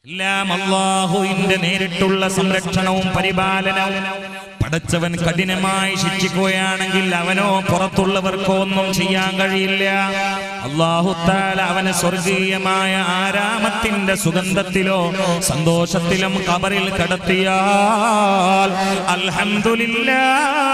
എല്ലാം അള്ളാഹുവിന്റെ നേരിട്ടുള്ള സംരക്ഷണവും പരിപാലനവും പടച്ചവൻ കഠിനമായി ശിക്ഷിക്കുകയാണെങ്കിൽ അവനോ പുറത്തുള്ളവർക്കോ ഒന്നും ചെയ്യാൻ കഴിയില്ല അള്ളാഹുത്താല അവന് സ്വർഗീയമായ ആരാമത്തിന്റെ സുഗന്ധത്തിലോ സന്തോഷത്തിലും കബറിൽ കടത്തിയാൽ അൽഹംദുലില്ലാ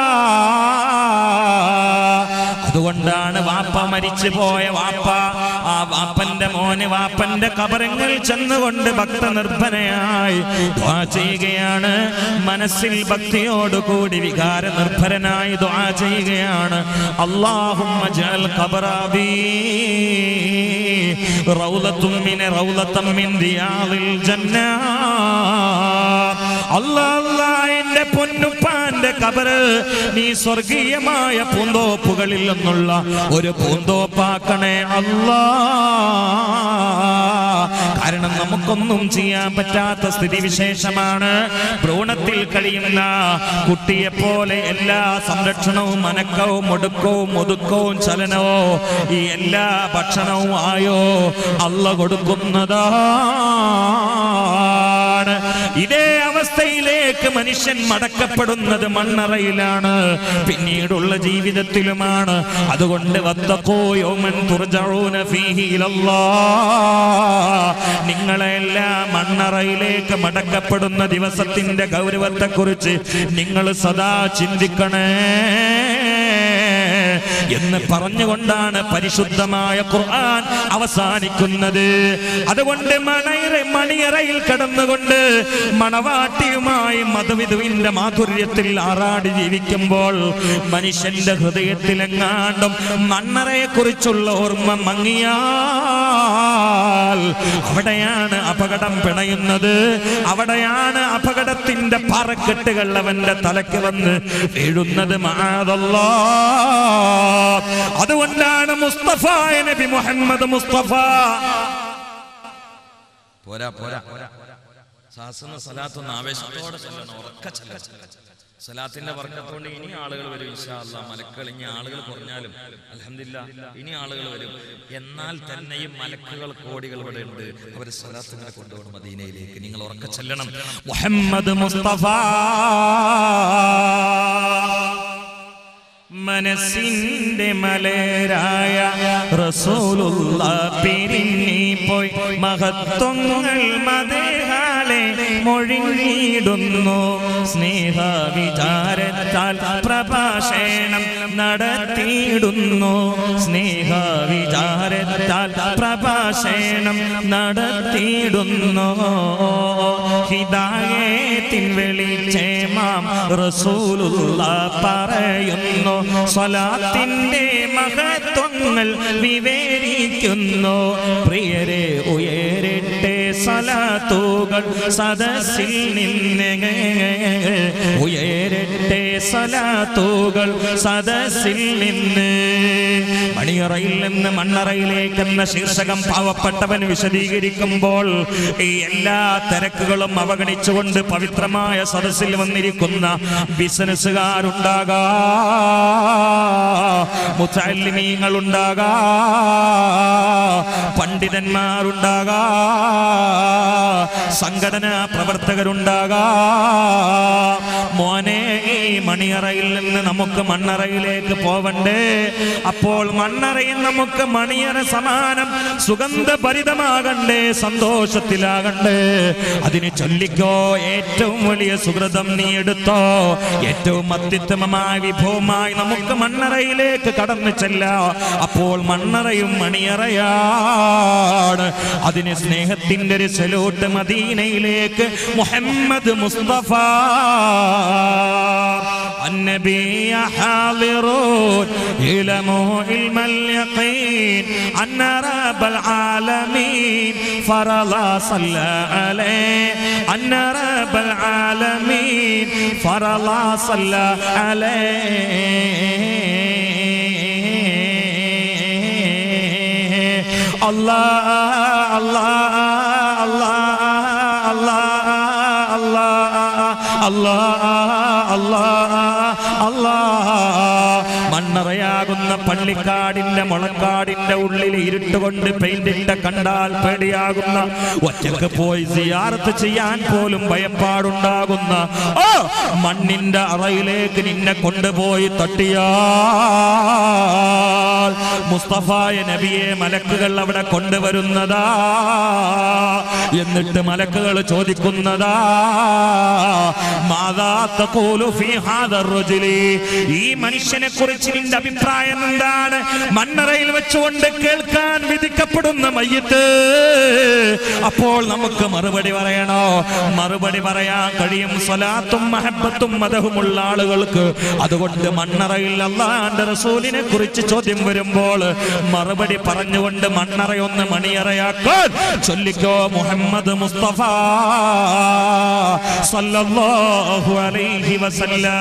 അതുകൊണ്ടാണ് വാപ്പ മരിച്ചു പോയ വാപ്പ ആ വാപ്പന്റെ മോന് വാപ്പന്റെ കബറങ്ങൾ ചെന്നുകൊണ്ട് ഭക്തനിർഭരയായി ദ്വാ ചെയ്യുകയാണ് മനസ്സിൽ ഭക്തിയോടുകൂടി വികാര നിർഭരനായി ദ്വാ ചെയ്യുകയാണ് അള്ളാഹുമ്മ ജഅൽ ഖബറാബി റൗളത്തും മിൻ റൗളത്തം മിൻ റിയാദിൽ ജന്ന അല്ലാ അല്ലാ എന്റെ പൊന്നുപ്പാന്റെ കബറ് നീ സ്വർഗീയമായ പൂന്തോപ്പുകളിൽ നിന്നുള്ള ഒരു പൂന്തോപ്പാക്കണേ അല്ലാ കാരണം നമുക്കൊന്നും ചെയ്യാൻ പറ്റാത്ത സ്ഥിതി വിശേഷമാണ് ഭ്രൂണത്തിൽ കഴിയുന്ന കുട്ടിയെ പോലെ എല്ലാ സംരക്ഷണവും അനക്കവും ഒടുക്കവും ഒതുക്കവും ചലനവും ഈ എല്ലാ ഭക്ഷണവും ആയോ അല്ല കൊടുക്കുന്നതാണ് ഇതേ അവസ്ഥയിലേക്ക് മനുഷ്യൻ മടക്കപ്പെടുന്നത് മണ്ണറയിലാണ് പിന്നീടുള്ള ജീവിതത്തിലുമാണ് അതുകൊണ്ട് വത്തക്കോ യൗമൻ തുർജഊന ഫീഹി ഇലല്ലാഹ്. നിങ്ങളെല്ലാം മണ്ണറയിലേക്ക് മടക്കപ്പെടുന്ന ദിവസത്തിന്റെ ഗൗരവത്തെക്കുറിച്ച് നിങ്ങൾ സദാ ചിന്തിക്കണേ എന്ന് പറഞ്ഞുകൊണ്ടാണ് പരിശുദ്ധമായ ഖുർആൻ അവസാനിക്കുന്നത് അതുകൊണ്ട് മണയറ മണിയറയിൽ കടന്നുകൊണ്ട് മണവാട്ടിയുമായി മധുവിധുവിന്റെ മാധുര്യത്തിൽ ആറാടി ജീവിക്കുമ്പോൾ മനുഷ്യന്റെ ഹൃദയത്തിലെങ്ങാണ്ടും മണ്ണറയെ കുറിച്ചുള്ള ഓർമ്മ മങ്ങിയാൽ അവിടെയാണ് അപകടം പിണയുന്നത് അവിടെയാണ് അപകടത്തിന്റെ പാറക്കെട്ടുകൾ അവന്റെ തലക്ക് വന്ന് വീഴുന്നത് മാതല്ലാ അതുകൊണ്ടാണ് മുസ്തഫ നബി മുഹമ്മദ് മുസ്തഫ പോരാ പോരാ സാസന സലാത്തൊന്ന് ആവേശത്തോടെ ചെല്ലണം ഉറക്ക ചെല്ലണം സലാത്തിന്റെ വർക്കത്തോണ്ട് ഇനി ആളുകൾ വരും ഇൻഷാ അല്ലാ മലക്കുകൾ ഇനി ആളുകൾ കുറഞ്ഞാലും അൽഹംദുലില്ലാ ഇനി ആളുകൾ വരും എന്നാൽ തന്നെയും മലക്കുകൾ കോടികൾ ഇവിടെ ഉണ്ട് അവർ സലാത്തിനെ കൊണ്ടുപോകണം മദീനയിലേക്ക് നിങ്ങൾ ഉറക്ക ചെല്ലണം മുഹമ്മദ് മുസ്തഫ മനസ്സിന്റെ മലരായ റസൂലുള്ള പിരിഞ്ഞി പോയി മഹത്വങ്ങൾ മതേഹാലെ മൊഴിഞ്ഞിടുന്നു സ്നേഹ വിചാരത്താൽ പ്രഭാഷണം നടത്തിയിടുന്നു സ്നേഹ വിചാരത്താൽ പ്രഭാഷണം നടത്തിയിടുന്നു ഹിദായത്തിൻ വെളിച്ചേമാം റസൂലുള്ള പറയുന്നു സ്വലാത്തിന്റെ മഹത്വങ്ങൾ വിവരിക്കുന്നു പ്രിയരെ ഉയരട്ടെ സലാത്തുകൾ സദസ്സിൽ നിന്ന് ഉയരട്ടെ സലാത്തുകൾ സദസ്സിൽ നിന്ന് മണിയറയിൽ നിന്ന് മണ്ണറയിലേക്ക് എന്ന ശീർഷകം പാവപ്പെട്ടവൻ വിശദീകരിക്കുമ്പോൾ ഈ എല്ലാ തിരക്കുകളും അവഗണിച്ചുകൊണ്ട് പവിത്രമായ സദസ്സിൽ വന്നിരിക്കുന്ന ബിസിനസ്സുകാരുണ്ടാകാ മുത്തല്ലിമീങ്ങൾ ഉണ്ടാകാ പണ്ഡിതന്മാരുണ്ടാകാ സംഘടനാ പ്രവർത്തകരുണ്ടാകാ മോനെ ഈ മണിയറയിൽ നിന്ന് നമുക്ക് മണ്ണറയിലേക്ക് പോവണ്ടേ അപ്പോൾ മണ്ണറയിൽ നമുക്ക് മണിയറ സമാനം സുഗന്ധഭരിതമാകണ്ടേ സന്തോഷത്തിലാകണ്ടേ അതിന് ചൊല്ലിക്കോ ഏറ്റവും വലിയ സുഹൃതം നീ എടുത്തോ ഏറ്റവും അത്യുത്തമമായ വിഭവമായി നമുക്ക് മണ്ണറയിലേക്ക് കടന്നു ചെല്ലാ അപ്പോൾ മണ്ണറയും മണിയറയാണ് അതിന് സ്നേഹത്തിന്റെ ഒരു സലൂട്ട് മദീനയിലേക്ക് മുഹമ്മദ് മുസ്തഫ النبي حاضرون علموا علم اليقين أن رب العالمين فرض صلى عليه أن رب العالمين فرض صلى عليه الله الله الله الله الله الله അല്ലാ അല്ലാ മണ്ണറയാകുന്ന പള്ളിക്കാടിന്റെ മുളക്കാടിന്റെ ഉള്ളിൽ ഇരുട്ടുകൊണ്ട് പെയിന്റിട്ട കണ്ടാൽ പേടിയാകുന്ന ഒറ്റക്ക് പോയി സിയാറത്ത് ചെയ്യാൻ പോലും ഭയപ്പാടുണ്ടാകുന്ന ഓ മണ്ണിന്റെ അറയിലേക്ക് നിന്നെ കൊണ്ടുപോയി തട്ടിയാൽ മുസ്തഫായ നബിയെ മലക്കുകൾ അവിടെ കൊണ്ടുവരുന്നതാ എന്നിട്ട് മലക്കുകൾ ചോദിക്കുന്നതാ മാതാ തഖൂലു ഫീ ഹാദർ റജുലി ഈ മനുഷ്യനെ കുറിച്ച് നിന്റെ അഭിപ്രായം എന്താണ് മണ്ണറയിൽ വെച്ചുകൊണ്ട് കേൾക്കാൻ വിധിക്കപ്പെടുന്ന മയ്യത്ത് അപ്പോൾ നമുക്ക് മറുപടി പറയണോ മറുപടി പറയാൻ കഴിയും സ്വലാത്തും മഹബത്തും മതവുമുള്ള ആളുകൾക്ക് അതുകൊണ്ട് മണ്ണറയിൽ അള്ളാന്റെ റസൂലിനെ കുറിച്ച് ചോദ്യം വരുമ്പോൾ മറുപടി പറഞ്ഞുകൊണ്ട് മണ്ണറയൊന്ന് മണിയറയാക്കാൻ ചൊല്ലിക്കോ മുഹമ്മദ് മുസ്തഫ സല്ലല്ലാഹു അലൈഹി വസല്ലം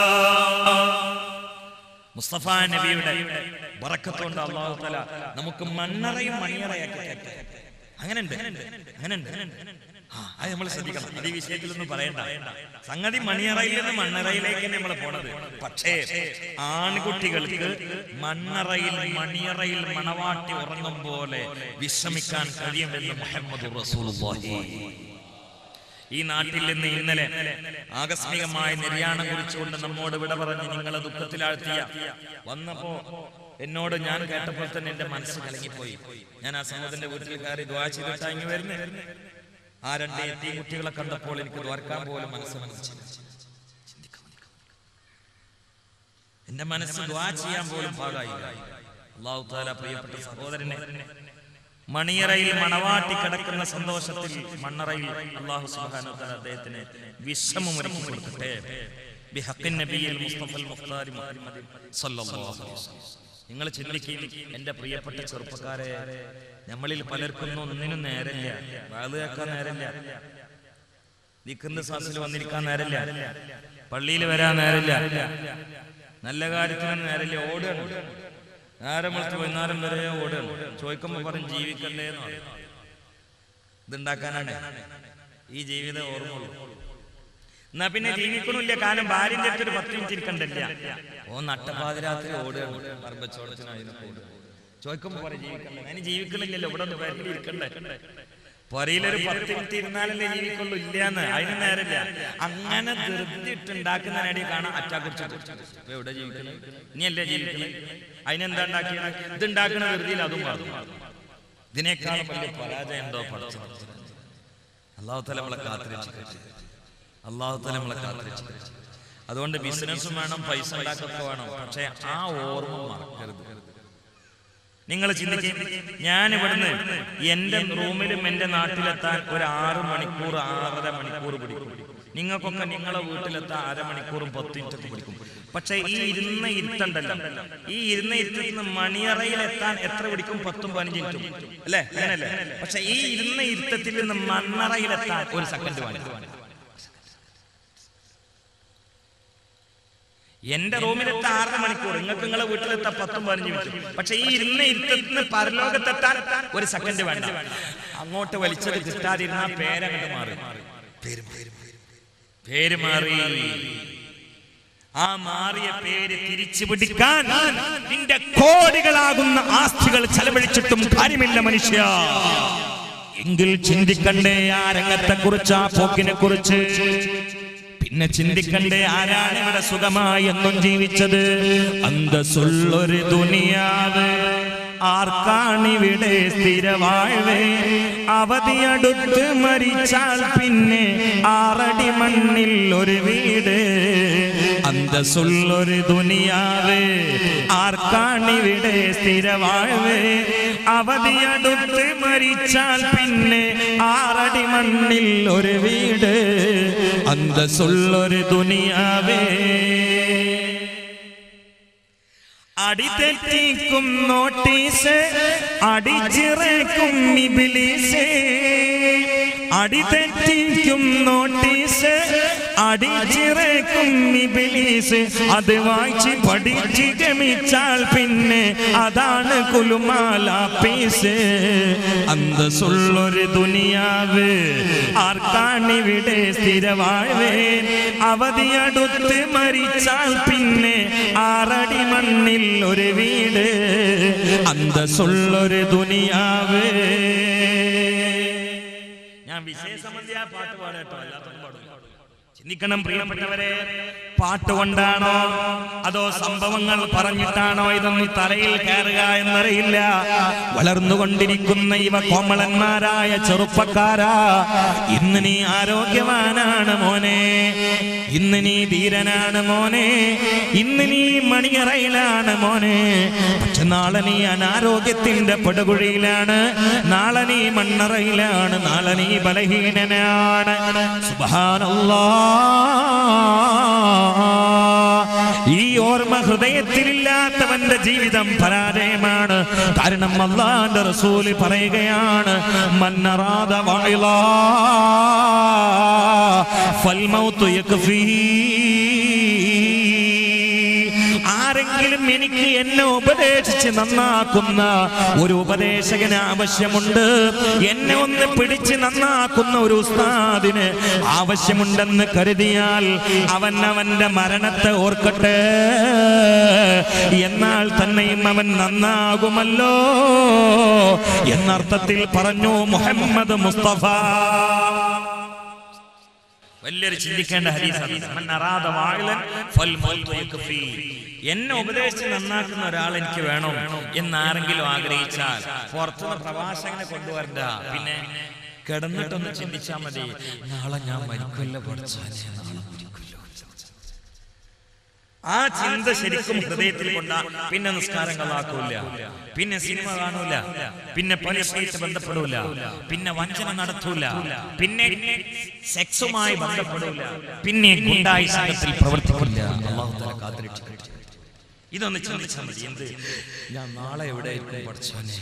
മുസ്തഫ നബിയുടെ ബറക്കത്തുകൊണ്ട് അള്ളാഹു തല നമുക്ക് മണ്ണറയും മണിയറയൊക്കെ കേൾക്കാം. അങ്ങനെയുണ്ട് അങ്ങനെയുണ്ട് ആ, അത് നമ്മൾ ശ്രദ്ധിക്കണം അത് ഈ വിഷയത്തിലൊന്നും പറയണ്ട സംഗതി മണിയറയിൽ നിന്ന് മണ്ണറയിലേക്ക് നമ്മൾ പോണത് പക്ഷേ ആൺകുട്ടികൾക്ക് മണ്ണറയിൽ മണിയറയിൽ മണവാട്ടി ഉറങ്ങും പോലെ വിശ്രമിക്കാൻ കഴിയുമെന്ന് മുഹമ്മദ് റസൂലുള്ളാഹി ഈ നാട്ടിൽ നിന്ന് ഇന്നലെ ആകസ്മികമായ നിര്യാണം കുറിച്ചുകൊണ്ട് നമ്മോട് വിട പറഞ്ഞ് നിങ്ങളെ ദുഃഖത്തിലാഴ്ത്തിയ വന്നപ്പോ എന്നോട് ഞാൻ കേട്ടപ്പോൾ തന്നെ എന്റെ മനസ്സ് കലങ്ങിപ്പോയി ഞാൻ ആ സഹോദരന്റെ വീട്ടിൽ കയറി ദ്വാ ചെയ്തിട്ട് അങ്ങ് വരുന്നേ ആ രണ്ട് എത്തി കുട്ടികളെ കണ്ടപ്പോൾ എനിക്ക് ദ്വാരക്കാൻ പോലും മനസ്സ് മനസ്സില്ല എന്റെ മനസ്സ് ദ്വാ ചെയ്യാൻ പോലും പാകായില്ല അള്ളാഹു താല പ്രിയപ്പെട്ട സഹോദരനെ മണിയറയിൽ മണവാട്ടി കിടക്കുന്ന സന്തോഷത്തിൽ മണ്ണറയിൽ അള്ളാഹു സുബ്ഹാനഹു വതആല അദ്ദേഹത്തിന് വിശ്രമം ഒരുക്കി കൊടുക്കട്ടെ ബിഹഖിൻ നബിയിൽ മുസ്തഫൽ മുഖ്താരി മുഹമ്മദ് സല്ലല്ലാഹു അലൈഹി വസല്ലം നിങ്ങൾ ചിന്തിക്കും എന്റെ പ്രിയപ്പെട്ട ചെറുപ്പക്കാരെ നമ്മളിൽ പലർക്കും ഒന്നിനും നേരമില്ല വാത് കേൾക്കാൻ നേരമില്ല ദിക്കുന്ന സാസിൽ വന്നിരിക്കാൻ നേരമില്ല പള്ളിയിൽ വരാൻ നേരമില്ല നല്ല കാര്യത്തിനും നേരമില്ല ഓടുകയാണ് നേരം വെളുത്ത് വൈകുന്നേരം വരെ ഓടുകയാണ് ചോദിക്കുമ്പോ പറയും ജീവിക്കണ്ടേ എന്ന് പറയും ഇതുണ്ടാക്കാനാണ് ഈ ജീവിതം ഓർമ്മയുള്ളൂ എന്നാ പിന്നെ ജീവിക്കണില്ല കാലം ഭാര്യന്റെ അടുത്ത് ഒരു പത്ത് മിനിറ്റ് ഇരിക്കണ്ടല്ല ഓ നട്ടപാതിരാത്രി ഓടുകയാണ് പറമ്പച്ചോടത്തിനായി ചോദിക്കുമ്പോ പറയും ജീവിക്കണ്ടേ അതിന് ജീവിക്കണില്ലല്ലോ ഇവിടെ ഒന്ന് പേരിൽ ഇരിക്കണ്ടേ പൊരയിലൊരു പത്ത് മിനിറ്റ് ഇരുന്നാലല്ലേ ജീവിക്കുള്ളൂ ഇല്ലാന്ന് അതിന് നേരമില്ല അങ്ങനെ ധൃതിട്ടുണ്ടാക്കുന്നതിനടി കാണാൻ അറ്റാക്ക് കുറിച്ച് ഇപ്പൊ എവിടെ ജീവിക്കുന്നത് ഇനിയല്ലേ ജീവിക്കുന്നത് അതിനെന്താ ഉണ്ടാക്കിയത് ഇത് ഉണ്ടാക്കുന്ന ധൃതിയിൽ അതും പറഞ്ഞു ഇതിനേക്കാളും വലിയ പരാജയം ഉണ്ടോ പഠിച്ചു അള്ളാഹു തല നമ്മളെ കാത്തിരക്ഷിക്കട്ടെ അള്ളാഹു തല നമ്മളെ കാത്തിരക്ഷിക്കട്ടെ അതുകൊണ്ട് ബിസിനസ്സും വേണം പൈസ ഉണ്ടാക്കൊക്കെ വേണം പക്ഷെ ആ ഓർമ്മ മറക്കരുത് നിങ്ങൾ ചിന്തിക്കും ഞാൻ ഇവിടുന്ന് എന്റെ റൂമിലും എന്റെ നാട്ടിലെത്താൻ ഒരു ആറ് മണിക്കൂർ ആറര മണിക്കൂർ പിടിക്കും നിങ്ങൾക്കൊക്കെ നിങ്ങളെ വീട്ടിലെത്താൻ അരമണിക്കൂറും പത്ത് മിനിറ്റൊക്കെ പിടിക്കും പക്ഷെ ഈ ഇരുന്ന ഇരുത്തണ്ടല്ലോ ഈ ഇരുന്ന ഇരുത്തത്തിൽ നിന്ന് മണിയറയിലെത്താൻ എത്ര പിടിക്കും പത്തും പതിനഞ്ച് മിനിറ്റും അല്ലേ അങ്ങനല്ലേ പക്ഷെ ഈ ഇരുന്ന ഇരുത്തത്തിൽ നിന്ന് മണ്ണറയിലെത്താൻ ഒരു സെക്കൻഡ് വേണം എന്റെ റൂമിലെത്താൻ ആറര മണിക്കൂർ നിങ്ങൾക്ക് നിങ്ങളെ വീട്ടിലെത്താൻ പത്തും പതിനഞ്ച് മിനിറ്റ് പക്ഷെ ഈ ഇരുന്ന ഇരുത്തത്തിന് പരലോകത്തെത്താൻ ഒരു സെക്കൻഡ് വേണ്ട അങ്ങോട്ട് വലിച്ചത് കിട്ടാതിരുന്ന പേരങ്ങോട്ട് മാറി പേര് മാറി. പേര് മാറി ആ മാറിയ പേര് തിരിച്ചു പിടിക്കാൻ നിന്റെ കോടികളാകുന്ന ആസ്തികൾ ചെലവഴിച്ചിട്ടും കാര്യമില്ല മനുഷ്യ എങ്കിൽ ചിന്തിക്കണ്ടേ ആ രംഗത്തെ കുറിച്ച് ആ പോക്കിനെ കുറിച്ച് പിന്നെ ചിന്തിക്കണ്ടേ ആരാണ് ഇവിടെ സുഖമായി എന്നും ജീവിച്ചത് അന്തസ്സുള്ളൊരു ദുനിയാവ് ആർക്കാണിവിടെ സ്ഥിരവാഴ്വേ അവധിയടുത്ത് മരിച്ചാൽ പിന്നെ ആറടി മണ്ണിൽ ഒരു വീട് അന്തസ്സുള്ളൊരു ദുനിയാവ് ആർക്കാണിവിടെ സ്ഥിരവാഴ്വേ അവധിയടുത്ത് മരിച്ചാൽ പിന്നെ ആറടി മണ്ണിൽ ഒരു വീട് അന്തസ്സുള്ളൊരു ദുനിയാവേ അടിതെറ്റിക്കും നോട്ടീസ് അടിച്ചിറക്കും ഇബിലീസ് അടിതെറ്റിക്കും നോട്ടീസ് അടിച്ചിറക്കും ഇബിലീസ് അത് വായിച്ച് പഠിച്ച് ഗമിച്ചാൽ പിന്നെ അതാണ് കുലുമാല പീസ് അന്തസ്സുള്ളൊരു ദുനിയാവ് ആർക്കാണിവിടെ സ്ഥിരവാഴ്വേ അവധിയടുത്ത് മരിച്ചാൽ പിന്നെ ആറടി മണ്ണിൽ ഒരു വീട് അന്തസ്സുള്ളൊരു ദുനിയാവ് ഞാൻ വിശേഷമന്ത്രിയാ പാട്ട് പാടട്ടോ അല്ലാത്തൊന്നും പാടില്ല ചിന്തിക്കണം പ്രിയപ്പെട്ടവരെ പാട്ട് കൊണ്ടാണോ അതോ സംഭവങ്ങൾ പറഞ്ഞിട്ടാണോ ഇതൊന്നും തലയിൽ കയറുക എന്നറിയില്ല വളർന്നുകൊണ്ടിരിക്കുന്ന ഇവ കോമളന്മാരായ ചെറുപ്പക്കാരാ ഇന്ന് നീ ആരോഗ്യവാനാണ് മോനെ ഇന്ന് നീ ധീരനാണ് മോനെ ഇന്ന് നീ മണിയറയിലാണ് മോനെ പക്ഷെ നാളെ നീ അനാരോഗ്യത്തിന്റെ പടുകുഴിയിലാണ് നാളെ നീ മണ്ണറയിലാണ് നാളെ നീ ബലഹീനനാണ് സുബ്ഹാനല്ലാ ഈ ഓർമ്മ ഹൃദയത്തിലില്ലാത്തവന്റെ ജീവിതം പരാജയമാണ് കാരണം അള്ളാന്റെ റസൂല് പറയുകയാണ് മന്നറാദ വായിലാ ഫൽമൗത്തു യക്ഫീ ആരെങ്കിലും എനിക്ക് എന്നെ ഉപദേശിച്ച് നന്നാക്കുന്ന ഒരു ഉപദേശകന് ആവശ്യമുണ്ട് എന്നെ ഒന്ന് പിടിച്ച് നന്നാക്കുന്ന ഒരു ഉസ്താദിന് ആവശ്യമുണ്ടെന്ന് കരുതിയാൽ അവൻ അവന്റെ മരണത്തെ ഓർക്കട്ടെ എന്നാൽ തന്നെയും അവൻ നന്നാകുമല്ലോ എന്നർത്ഥത്തിൽ പറഞ്ഞു മുഹമ്മദ് മുസ്തഫ വലിയൊരു ചിന്തിക്കേണ്ട ഹരീസാണ് മൻ അറാദ വാഇലൻ ഫൽമൗതു യക്ഫി. എന്നെ ഉപദേശിച്ച് നന്നാക്കുന്ന ഒരാൾ എനിക്ക് വേണം എന്നാരെങ്കിലും ആഗ്രഹിച്ചാൽ പുറത്തുനിന്ന് പ്രഭാഷകനെ കൊണ്ടുവരണ്ട പിന്നെ കിടന്നിട്ടൊന്ന് ചിന്തിച്ചാൽ മതി നാളെ ഞാൻ മരിക്കുമല്ലോ പഠിച്ചാലേ നാളെ മരിക്കുമല്ലോ ആ ചിന്ത ശരിക്കും ഹൃദയത്തിൽ കൊണ്ട പിന്നെ നിസ്കാരങ്ങളാക്കൂല പിന്നെ സിനിമ കാണൂല പിന്നെ പലിശയായിട്ട് ബന്ധപ്പെടൂല പിന്നെ വഞ്ചന നടത്തൂല പിന്നെ സെക്സുമായി ബന്ധപ്പെടൂല പിന്നെ ഗുണ്ടായി സംഘത്തിൽ പ്രവർത്തിക്കില്ല അള്ളാഹു തആല കാത്തിരക്ഷിക്കട്ടെ ഇതൊന്ന് ചിന്തിച്ചാൽ മതി എന്ത് ഞാൻ നാളെ എവിടെ പഠിച്ചോനെ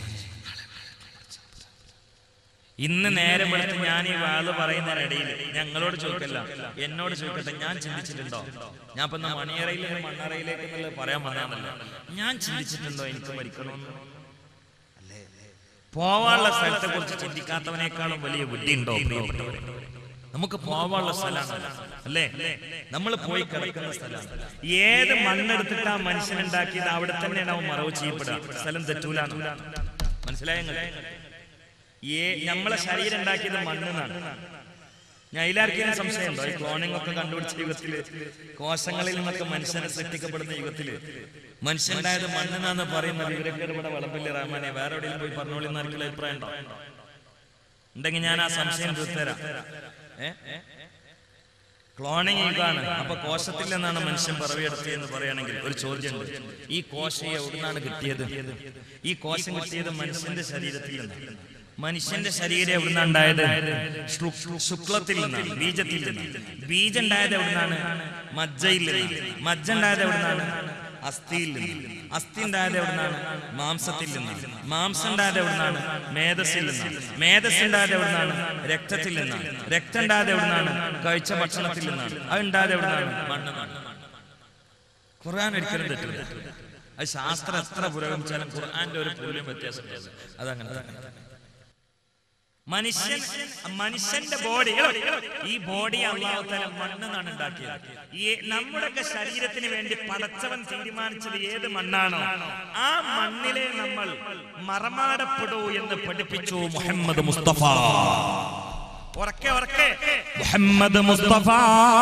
ഇന്ന് നേരെ വെളുത്ത് ഞാൻ ഈ വാള് പറയുന്നതിനിടയിൽ ഞങ്ങളോട് ചോദിക്കല്ല എന്നോട് ചോദിക്കട്ടെ ഞാൻ ചിന്തിച്ചിട്ടുണ്ടോ ഞാൻ ഇപ്പൊ ഇന്ന് മണിയറയിൽ നിന്ന് മണ്ണറയിലേക്ക് എന്നുള്ളത് പറയാൻ വന്നാണല്ലോ ഞാൻ ചിന്തിച്ചിട്ടുണ്ടോ എനിക്ക് മരിക്കണമെന്ന് അല്ലേ പോവാനുള്ള സ്ഥലത്തെ കുറിച്ച് ചിന്തിക്കാത്തവനേക്കാളും വലിയ ബുദ്ധി ഉണ്ടോ പ്രിയപ്പെട്ടവരെ നമുക്ക് പോവാനുള്ള സ്ഥലമാണ് അല്ലേ നമ്മൾ പോയി കിടക്കുന്ന സ്ഥലമാണ് ഏത് മണ്ണെടുത്തിട്ട് ആ മനുഷ്യൻ ഉണ്ടാക്കിയത് അവിടെ തന്നെയാണ് അവൻ മറവ് ചെയ്യപ്പെടുക സ്ഥലം തെറ്റൂല മനസ്സിലായ ഏ നമ്മളെ ശരീരം ഉണ്ടാക്കിയത് മണ്ണെന്നാണ് ഞാൻ ഇതിലാർക്കെങ്കിലും സംശയമുണ്ടോ ഈ ക്ലോണിംഗ് ഒക്കെ കണ്ടുപിടിച്ച യുഗത്തില് കോശങ്ങളിൽ നിന്നൊക്കെ മനുഷ്യനെ സൃഷ്ടിക്കപ്പെടുന്ന യുഗത്തില് മനുഷ്യനുണ്ടായത് മണ്ണെന്നാന്ന് പറയുന്ന വിവരക്കേട് ഇവിടെ വിളമ്പില്ല റഹ്മാനെ വേറെ എവിടെയും പോയി പറഞ്ഞോളി എന്ന് ആർക്കുള്ള അഭിപ്രായം ഉണ്ടോ ഉണ്ടെങ്കിൽ ഞാൻ ആ സംശയം തീർത്തരാം ഏ ക്ലോണിംഗ് യുഗാണ് അപ്പൊ കോശത്തിൽ നിന്നാണ് മനുഷ്യൻ പിറവിയെടുത്തത് എന്ന് പറയുകയാണെങ്കിൽ ഒരു ചോദ്യമുണ്ട് ഈ കോശം എവിടുന്നാണ് കിട്ടിയത് ഈ കോശം കിട്ടിയത് മനുഷ്യന്റെ ശരീരത്തിൽ നിന്നാണ് മനുഷ്യന്റെ ശരീരം എവിടുന്നാണ് ഉണ്ടായത് ശു- ശുക്ലത്തിൽ നിന്നാണ് ബീജത്തിൽ നിന്നാണ് ബീജം ഉണ്ടായത് എവിടുന്നാണ് മജ്ജയിൽ നിന്നാണ് മജ്ജ ഉണ്ടായത് എവിടുന്നാണ് അസ്ഥിയിൽ നിന്നാണ് അസ്ഥി ഉണ്ടായത് എവിടുന്നാണ് മാംസത്തിൽ നിന്നാണ് മാംസം ഉണ്ടായത് എവിടുന്നാണ് മേധസ്സിൽ നിന്നാണ് മേധസ് ഉണ്ടായത് എവിടുന്നാണ് രക്തത്തിൽ നിന്നാണ് രക്തം ഉണ്ടായത് എവിടുന്നാണ് കഴിച്ച ഭക്ഷണത്തിൽ നിന്നാണ് അത് ഉണ്ടായത് എവിടുന്നാണ് മണ്ണെന്നാണ് ഖുർആൻ ഒരിക്കലും തെറ്റില്ല അത് ശാസ്ത്രം എത്ര പുരോഗമിച്ചാലും ഖുർആന്റെ ഒരു പോലും വ്യത്യാസം അതങ്ങനെ തന്നെ. മനുഷ്യൻ മനുഷ്യന്റെ ബോഡി ഈ ബോഡി അള്ളാഹുത്തല മണ്ണെന്നാണ് ഉണ്ടാക്കിയത് ഈ നമ്മുടെയൊക്കെ ശരീരത്തിന് വേണ്ടി പടച്ചവൻ തീരുമാനിച്ചത് ഏത് മണ്ണാണോ ആ മണ്ണിലെ നമ്മൾ മറമാടപ്പെടൂ എന്ന് പഠിപ്പിച്ചു മുഹമ്മദ് മുസ്തഫ ഉറക്കെ ഉറക്കെ മുഹമ്മദ് മുസ്തഫ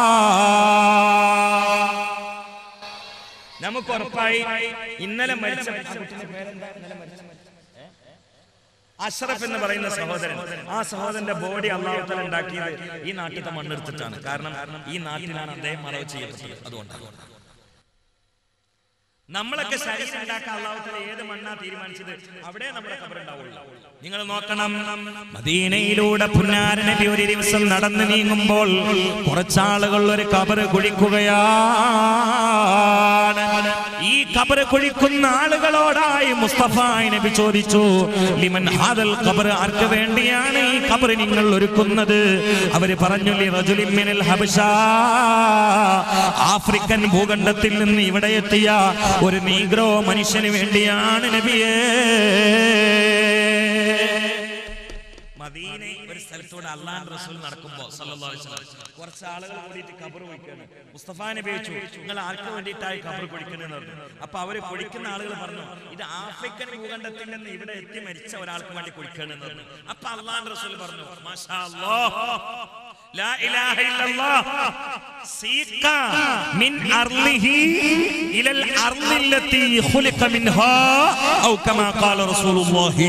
നമുക്ക് ഉറപ്പായി ഇന്നലെ മരിച്ച ആ കുട്ടിയുടെ പേരെന്താ? ഇന്നലെ മരിച്ച അഷ്റഫ് എന്ന് പറയുന്ന സഹോദരൻ ആ സഹോദരന്റെ ബോഡി അള്ളാഹുത്തല ഉണ്ടാക്കിയത് ഈ നാട്ടിലത്തെ മണ്ണെടുത്തിട്ടാണ് കാരണം ഈ നാട്ടിലാണ് അദ്ദേഹം മറവ് ചെയ്യപ്പെട്ടത് അതുകൊണ്ടാണ് നമ്മളൊക്കെ ശരീരം ഉണ്ടാക്കാൻ അള്ളാഹുത്തല ഏത് മണ്ണാ തീരുമാനിച്ചത് അവിടെ നമ്മുടെ കബറുണ്ടാവുള്ളൂ നിങ്ങൾ നോക്കണം മദീനയിലൂടെ പുന്നാര നബി ഒരു ദിവസം നടന്നു നീങ്ങുമ്പോൾ കുറച്ചാളുകൾ ഒരു കബറ് കുഴിക്കുകയാണ് ഈ കബറ് കുഴിക്കുന്ന ആളുകളോടായി മുസ്തഫ നബി ചോദിച്ചു ലിമൻ ഹാദൽ ഖബർ ആർക്ക് വേണ്ടിയാണ് ഈ ഖബർ നിങ്ങൾ ഒരുക്കുന്നത് അവര് പറഞ്ഞു ലി റജുലിൻ മിനൽ ഹബശ ആഫ്രിക്കൻ ഭൂഖണ്ഡത്തിൽ നിന്ന് ഇവിടെ എത്തിയ ഒരു നീഗ്രോ മനുഷ്യന് വേണ്ടിയാണ് നബിയേ മദീന ഒരു സ്ഥലത്തൂടെ അള്ളാൻ റസൂൽ നടക്കുമ്പോ സല്ലല്ലാഹു അലൈഹി വസല്ലം കുറച്ച് ആളുകൾ കൂടിയിട്ട് കബർ കുഴിക്കാണ് മുസ്തഫ നബി ചോദിച്ചു നിങ്ങൾ ആർക്ക് വേണ്ടിയിട്ടായി കബർ കുഴിക്കണെന്ന് പറഞ്ഞു അപ്പൊ അവര് കുഴിക്കുന്ന ആളുകൾ പറഞ്ഞു ഇത് ആഫ്രിക്കൻ ഭൂഖണ്ഡത്തിൽ നിന്ന് ഇവിടെ എത്തി മരിച്ച ഒരാൾക്ക് വേണ്ടി കുഴിക്കണെന്ന് പറഞ്ഞു അപ്പൊ അള്ളാൻ റസൂൽ പറഞ്ഞു മാഷാ അല്ലാഹ് ലാ ഇലാഹ ഇല്ലല്ലാഹ് سيق من أرضه إلى الأرض التي خلق منها أو كما قال رسول الله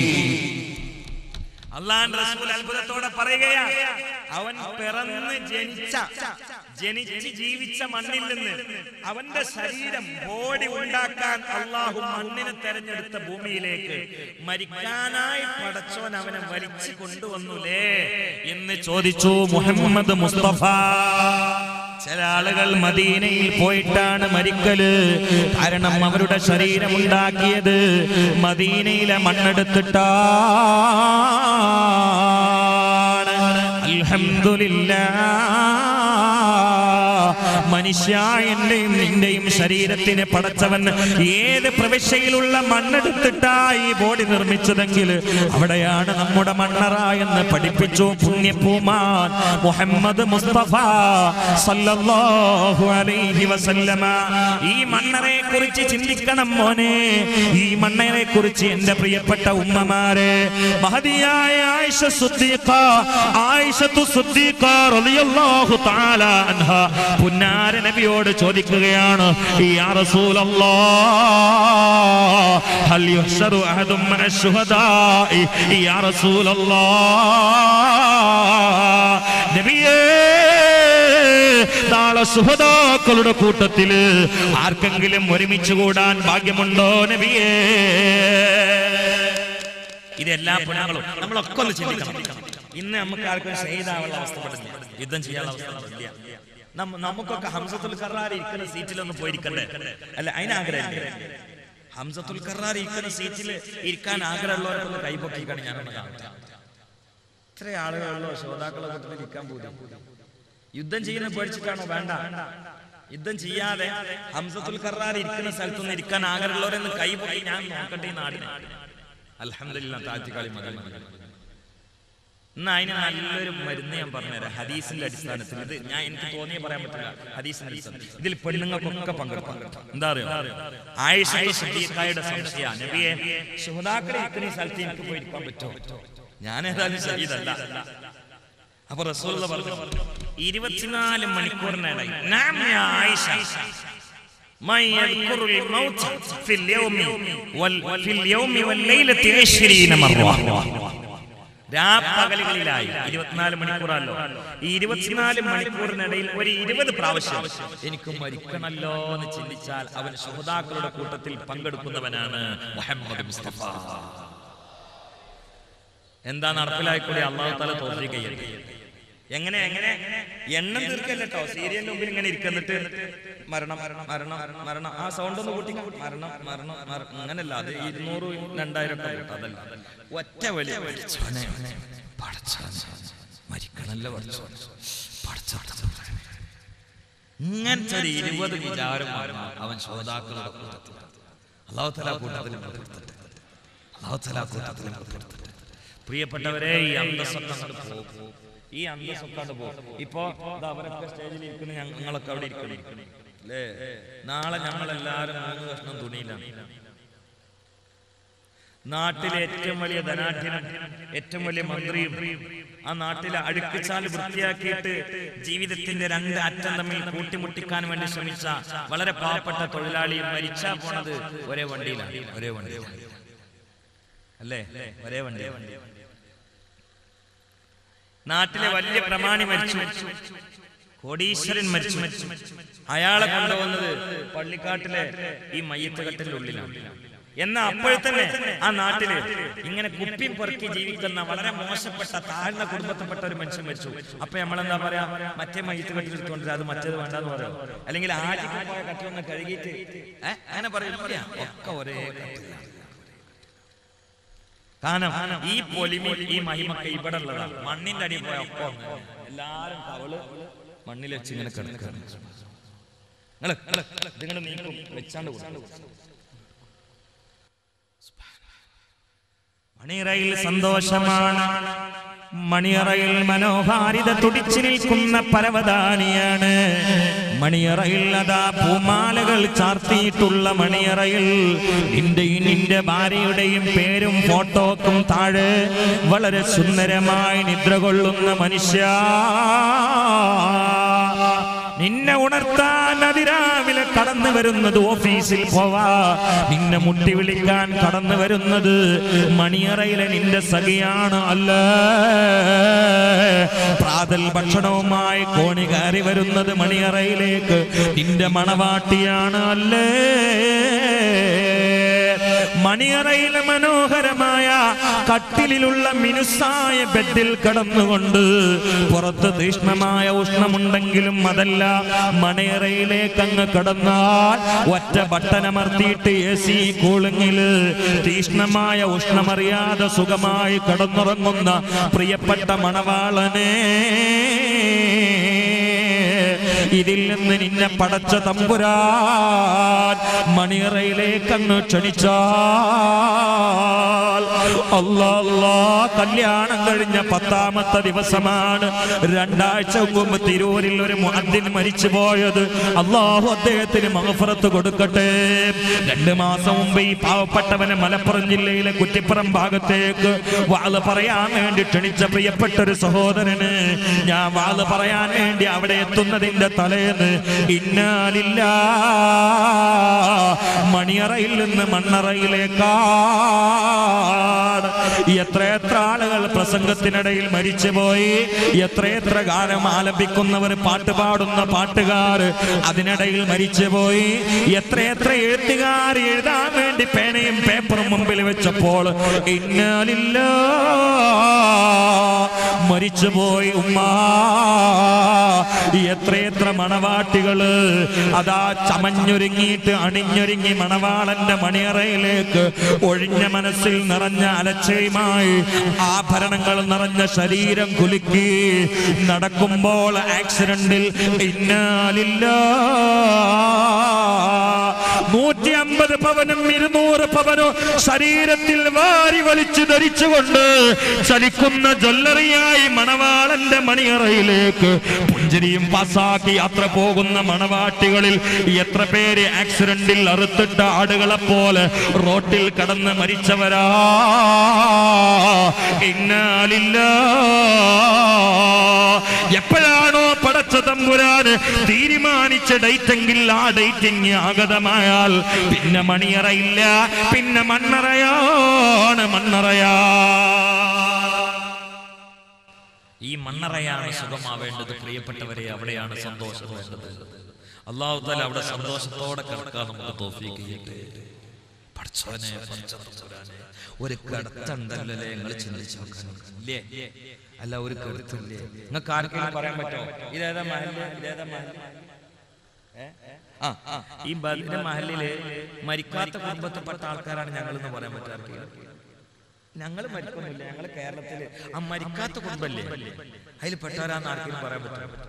അള്ളാൻ റസൂൽ അത്ഭുതത്തോടെ പറയുകയാ അവൻ പിറന്ന് ജനിച്ച ജനിച്ച് ജീവിച്ച മണ്ണിൽ നിന്ന് അവന്റെ ശരീരം ബോഡി ഉണ്ടാക്കാൻ അള്ളാഹു മണ്ണിനെ തെരഞ്ഞെടുത്ത ഭൂമിയിലേക്ക് മരിക്കാനായി പടച്ചോൻ അവനെ വലിച്ചു കൊണ്ടുവന്നുലേ എന്ന് ചോദിച്ചു മുഹമ്മദ് മുസ്തഫ ചില ആളുകൾ മദീനയിൽ പോയിട്ടാണ് മരിക്കല് കാരണം അവരുടെ ശരീരം ഉണ്ടാക്കിയത് മദീനയിലെ മണ്ണെടുത്തിട്ടാണ് അൽഹംദുലില്ലാ മനുഷ്യ എന്റെയും നിന്റെയും ശരീരത്തിന് പടച്ചവൻ ഏത് പ്രവിശ്യയിലുള്ള മണ്ണെടുത്തിട്ടാ ഈ ബോഡി നിർമ്മിച്ചതെങ്കിൽ അവിടെയാണ് നമ്മുടെ മണ്ണറ എന്ന് പഠിപ്പിച്ചു പുണ്യപൂമാൻ മുഹമ്മദ് മുസ്തഫ സല്ലല്ലാഹു അലൈഹി വസല്ലമ ഈ മണ്ണറെ കുറിച്ച് ചിന്തിക്കണം മോനെ ഈ മണ്ണറെ കുറിച്ച് എന്റെ പ്രിയപ്പെട്ട ഉമ്മമാരെ മഹതിയായ ആയിഷ സുദ്ദീഖ ആയിഷത്തു സുദ്ദീഖ റളിയല്ലാഹു തആല അൻഹ പുന്നാര നബിയോട് ചോദിക്കുകയാണ് യാ റസൂലല്ലാഹ് ഹൽ യുഹ്ശറു അഹദും മഅ ശുഹദാഇ യാ റസൂലല്ലാഹ് നബിയേ നാളെ സുഹദാക്കളുടെ കൂട്ടത്തില് ആർക്കെങ്കിലും ഒരുമിച്ച് കൂടാൻ ഭാഗ്യമുണ്ടോ നബിയേ ഇത് എല്ലാ പെണ്ണുങ്ങളും നമ്മളൊക്കെ ഒന്ന് ചിന്തിക്കണം ഇന്ന് നമുക്ക് ആർക്കും ഷെയ്താവുള്ള അവസ്ഥ പെടില്ല യുദ്ധം ചെയ്യാനുള്ള അവസ്ഥ പെടില്ല നമ്മ- നമുക്കൊക്കെ ഹംസത്തുൽ കറാർ ഇരിക്കുന്ന സീറ്റിലൊന്ന് പോയിരിക്കണ്ടേ അല്ല അതിന് ആഗ്രഹമില്ല ഹംസത്തുൽ കറാർ ഇരിക്കുന്ന സീറ്റിൽ ഇരിക്കാൻ ആഗ്രഹമുള്ളവർക്കൊന്ന് കൈപൊക്കിക്കാണ് ഞാനൊന്ന് കാണട്ടെ ഇത്ര ആളുകളുള്ളോ ശ്രോതാക്കളെ കൂട്ടത്തിൽ ഇരിക്കാൻ പോലും യുദ്ധം ചെയ്യുന്ന പേടിച്ചിട്ടാണോ വേണ്ട യുദ്ധം ചെയ്യാതെ ഹംസത്തുൽ കറാർ ഇരിക്കുന്ന സ്ഥലത്തൊന്ന് ഇരിക്കാൻ ആഗ്രഹമുള്ളവരെന്ന് കൈപൊക്കി ഞാൻ നോക്കട്ടെ ഈ നാടിനെ അൽഹംദുലില്ലാ താഴ്ത്തിക്കാളി മതി മതി. എന്നാ അതിന് നല്ലൊരു മരുന്ന് ഞാൻ പറഞ്ഞുതരാം ഹദീസിന്റെ അടിസ്ഥാനത്തിൽ ഇത് ഞാൻ എനിക്ക് തോന്നിയ പറയാൻ പറ്റില്ല ഹദീസിന്റെ അടിസ്ഥാനത്തിൽ ഇതിൽ പെണ്ണുങ്ങൾക്കൊക്കെ പങ്കെടുക്കാം എന്താ അറിയോ ആയിഷ സിദ്ദീഖായുടെ സംശയ നബിയെ സുഹൃതാക്കളെ ഇരിക്കുന്ന ഈ സ്ഥലത്ത് എനിക്ക് പോയി ഇരിക്കാൻ പറ്റുമോ ഞാൻ ഏതായാലും ശരീരല്ല അപ്പൊ റസൂൽ പറഞ്ഞു ഇരുപത്തിനാല് മണിക്കൂറിനിടയിൽ നാം യാ ആയിഷ من يذكر الموت في اليوم وال في اليوم والليلة عشرين مرة രാപ്പകലുകളിലായി ഇരുപത്തിനാല് മണിക്കൂറല്ലോ ഈ ഇരുപത്തിനാല് മണിക്കൂറിനിടയിൽ ഒരു ഇരുപത് പ്രാവശ്യം എനിക്ക് മരിക്കണല്ലോ എന്ന് ചിന്തിച്ചാൽ അവൻ സുഹൃതാക്കളുടെ കൂട്ടത്തിൽ പങ്കെടുക്കുന്നവനാണ് മുഹമ്മദ് മുസ്തഫ എന്താ നടപ്പിലായിക്കൂടി അള്ളാഹു തല തോന്നിക്കുകയല്ലേ എങ്ങനെ എങ്ങനെ എണ്ണം തീർക്കല്ലോ സീരിയലിന്റെ മുമ്പിൽ ഇങ്ങനെ ഇരിക്കുന്നിട്ട് മരണം മരണം മരണം മരണം ആ സൗണ്ട് ഒന്ന് കൂട്ടി മരണം മരണം മരണം അങ്ങനല്ല അത് ഇരുന്നൂറ് രണ്ടായിരം ഒക്കെ കൂട്ടാം അതല്ല ഒറ്റ വലി പഠിച്ചോനെ പഠിച്ചോനെ മരിക്കണല്ലോ പഠിച്ചോനെ പഠിച്ചോനെ ഇങ്ങനത്തെ ഒരു ഇരുപത് വിചാരം വരണം അവൻ ശ്രോതാക്കളുടെ കൂട്ടത്തിൽ അള്ളാഹു തല കൂട്ടത്തിൽ ഉൾപ്പെടുത്തട്ടെ അള്ളാഹു തല കൂട്ടത്തിൽ ഉൾപ്പെടുത്തട്ടെ പ്രിയപ്പെട്ടവരെ ഈ അന്തസ്സൊക്കെ അങ്ങോട്ട് പോകും ഈ അന്തസ്സൊക്കെ അങ്ങോട്ട് പോകും ഇപ്പോ ദാ അവരൊക്കെ സ്റ്റേജിൽ ഇരിക്കുന്നു ഞങ്ങളൊക്കെ അവിടെ ഇരിക്കണം അല്ലേ നാളെ ഞങ്ങളെല്ലാരും മൂന്ന് കഷ്ണം തുണിയിലാണ് നാട്ടിലെ ഏറ്റവും വലിയ ധനാഢ്യനും ഏറ്റവും വലിയ മന്ത്രിയും ആ നാട്ടിലെ അഴുക്കിച്ചാൽ വൃത്തിയാക്കിയിട്ട് ജീവിതത്തിന്റെ രണ്ട് അറ്റം തമ്മിൽ കൂട്ടിമുട്ടിക്കാൻ വേണ്ടി ശ്രമിച്ച വളരെ പാവപ്പെട്ട തൊഴിലാളിയും മരിച്ചാ പോണത് ഒരേ വണ്ടിയിലാണ് ഒരേ വണ്ടിയിലാണ് അല്ലേ ഒരേ വണ്ടി നാട്ടിലെ വലിയ പ്രമാണി മരിച്ചു കോടീശ്വരൻ മരിച്ചു അയാളെ കൊണ്ടുപോകുന്നത് പള്ളിക്കാട്ടിലെ ഈ മയ്യത്ത് കെട്ടിന്റെ ഉള്ളിലാണ് എന്നാ അപ്പോൾ തന്നെ ആ നാട്ടില് ഇങ്ങനെ കുപ്പി പെറുക്കി ജീവിക്കുന്ന വളരെ മോശപ്പെട്ട താഴ്ന്ന കുടുംബത്തിൽപ്പെട്ട ഒരു മനുഷ്യൻ മരിച്ചു അപ്പൊ നമ്മളെന്താ പറയാ മറ്റേ മയ്യത്ത് കെട്ടിട്ടുകൊണ്ടിരുന്നത് അത് മറ്റേത് വേണ്ടെന്ന് പറയാം അല്ലെങ്കിൽ ആദ്യം പോയ കട്ടിലൊന്ന് കഴുകിയിട്ട് ഏ? അങ്ങനെ പറയില്ല ഒക്കെ ഒരേ കട്ടിലാണ്. കാരണം ഈ പൊലിമി ഈ മഹിമൊക്കെ ഇവിടെ ഉള്ളതാണ് മണ്ണിന്റെ അടിയിൽ പോയ ഒക്കെ ഒന്ന് തന്നെ. എല്ലാരും കവള് മണ്ണിൽ വെച്ച് ഇങ്ങനെ കിടക്കുകയാണ് നിങ്ങള് നിങ്ങൾ നീക്കും വെച്ചാണ്ട് കൊടുക്കും മണിയറയിൽ സന്തോഷമാണ് മണിയറയിൽ മനോഹാരിത തുടിച്ചു നിൽക്കുന്ന പരവതാനിയാണ് മണിയറയിൽ അതാ പൂമാലകൾ ചാർത്തിയിട്ടുള്ള മണിയറയിൽ നിന്റെയും നിന്റെ ഭാര്യയുടെയും പേരും ഫോട്ടോക്കും താഴെ വളരെ സുന്ദരമായി നിദ്ര കൊള്ളുന്ന മനുഷ്യ നിന്നെ ഉണർത്താൻ അതിരാവിലെ കടന്നു വരുന്നത് ഓഫീസിൽ പോവാ നിന്നെ മുട്ടി വിളിക്കാൻ കടന്നു വരുന്നത് മണിയറയിലെ നിന്റെ സഖിയാണ് അല്ല പ്രാതൽ ഭക്ഷണവുമായി കോണി കയറി വരുന്നത് മണിയറയിലേക്ക് നിന്റെ മണവാട്ടിയാണ് അല്ലേ മണിയറയിലെ മനോഹരമായ കട്ടിലിലുള്ള മിനുസായ ബെഡിൽ കിടന്നുകൊണ്ട് പുറത്ത് തീഷ്ണമായ ഉഷ്ണമുണ്ടെങ്കിലും അതല്ല മണിയറയിലേക്ക് അങ്ങ് കിടന്നാൽ ഒറ്റ ബട്ടനമർത്തിയിട്ട് എ സി കൂളിങ്ങില് തീഷ്ണമായ ഉഷ്ണമറിയാതെ സുഖമായി കിടന്നുറങ്ങുന്ന പ്രിയപ്പെട്ട മണവാളനെ ഇതിൽ നിന്ന് നിന്നെ പടച്ച തമ്പുരാൻ മണിയറയിലേക്ക് അങ്ങ് ക്ഷണിച്ചാൽ അല്ലാ അല്ലാ കല്യാണം കഴിഞ്ഞ പത്താമത്തെ ദിവസമാണ് രണ്ടാഴ്ച മുമ്പ് തിരൂരിൽ ഒരു മുഅദ്ദിൻ മരിച്ചു പോയത് അള്ളാഹു അദ്ദേഹത്തിന് മഹഫറത്ത് കൊടുക്കട്ടെ രണ്ട് മാസം മുമ്പ് ഈ പാവപ്പെട്ടവനെ മലപ്പുറം ജില്ലയിലെ കുറ്റിപ്പുറം ഭാഗത്തേക്ക് വാള് പറയാൻ വേണ്ടി ക്ഷണിച്ച പ്രിയപ്പെട്ട ഒരു സഹോദരന് ഞാൻ വാള് പറയാൻ വേണ്ടി അവിടെ എത്തുന്നതിന്റെ തലേന്ന് ഇന്നാലില്ല മണിയറയിൽ നിന്ന് മണ്ണറയിലേക്കാണ് എത്ര എത്ര ആളുകൾ പ്രസംഗത്തിനിടയിൽ മരിച്ചുപോയി എത്രയെത്ര ഗാനം ആലപിക്കുന്നവർ പാട്ട് പാടുന്ന പാട്ടുകാർ അതിനിടയിൽ മരിച്ചുപോയി എത്രയെത്ര എഴുത്തുകാർ എഴുതാൻ വേണ്ടി പേനയും പേപ്പറും മുമ്പിൽ വെച്ചപ്പോൾ ഇന്നാലില്ല മരിച്ചുപോയി ഉമ്മ എത്രയെത്ര മണവാട്ടികള് അതാ ചമഞ്ഞൊരുങ്ങിയിട്ട് അണിഞ്ഞൊരുങ്ങി മണവാളന്റെ മണിയറയിലേക്ക് ഒഴിഞ്ഞ മനസ്സിൽ നിറഞ്ഞ അലച്ചയുമായി ആഭരണങ്ങൾ നിറഞ്ഞ ശരീരം കുലുക്കി നടക്കുമ്പോൾ ആക്സിഡന്റിൽ ഇന്നാലില്ല നൂറ്റി അമ്പത് പവനും ഇരുന്നൂറ് പവനും ശരീരത്തിൽ വാരി വലിച്ചു ധരിച്ചുകൊണ്ട് ചലിക്കുന്ന ജ്വല്ലറിയായി മണവാളന്റെ മണിയറയിലേക്ക് പുഞ്ചിരിയും പാസാക്കി യാത്ര പോകുന്ന മണവാട്ടികളിൽ എത്ര പേര് ആക്സിഡന്റിൽ അറുത്തിട്ട ആടുകളെ പോലെ റോട്ടിൽ കടന്ന് മരിച്ചവരാ ഇന്നാലില്ല എപ്പോഴാണോ പടച്ച തമ്പുരാന് തീരുമാനിച്ച ഡേറ്റെങ്കിൽ ആ ഡേറ്റിങ് ആഗതമായാൽ പിന്നെ മണിയറയില്ല പിന്നെ മണ്ണറയാണ് മണ്ണറയാ ഈ മണ്ണറയാണ് സുഖമാവേണ്ടത് പ്രിയപ്പെട്ടവരെ അവിടെയാണ് സന്തോഷം വേണ്ടത് അള്ളാഹു താല അവിടെ സന്തോഷത്തോടെ കിടക്കാൻ നമുക്ക് തോഫീക്ക് ചെയ്യട്ടെ പഠിച്ചവനെ പടച്ചതമ്പുരാനെ, ഒരു കിടത്തുണ്ടല്ലേ നിങ്ങൾ ചിന്തിച്ചു നോക്കാനില്ലേ അല്ല ഒരു കിടത്തില്ലേ നിങ്ങൾക്ക് ആർക്കെങ്കിലും പറയാൻ പറ്റുമോ ഇതേതാ മഹല് ഇതേതാ മഹല് ഏ? ആ, ആ, ഈ ബദിര മഹലില് മരിക്കാത്ത കുടുംബത്തിൽപ്പെട്ട ആൾക്കാരാണ് ഞങ്ങൾ എന്ന് പറയാൻ പറ്റാറില്ല ഞങ്ങൾ മരിക്കൊന്നുമില്ല ഞങ്ങൾ കേരളത്തില് ആ മരിക്കാത്ത കുടുംബല്ലേ അതിൽ പെട്ടവരാന്ന് ആർക്കെങ്കിലും പറയാൻ പറ്റും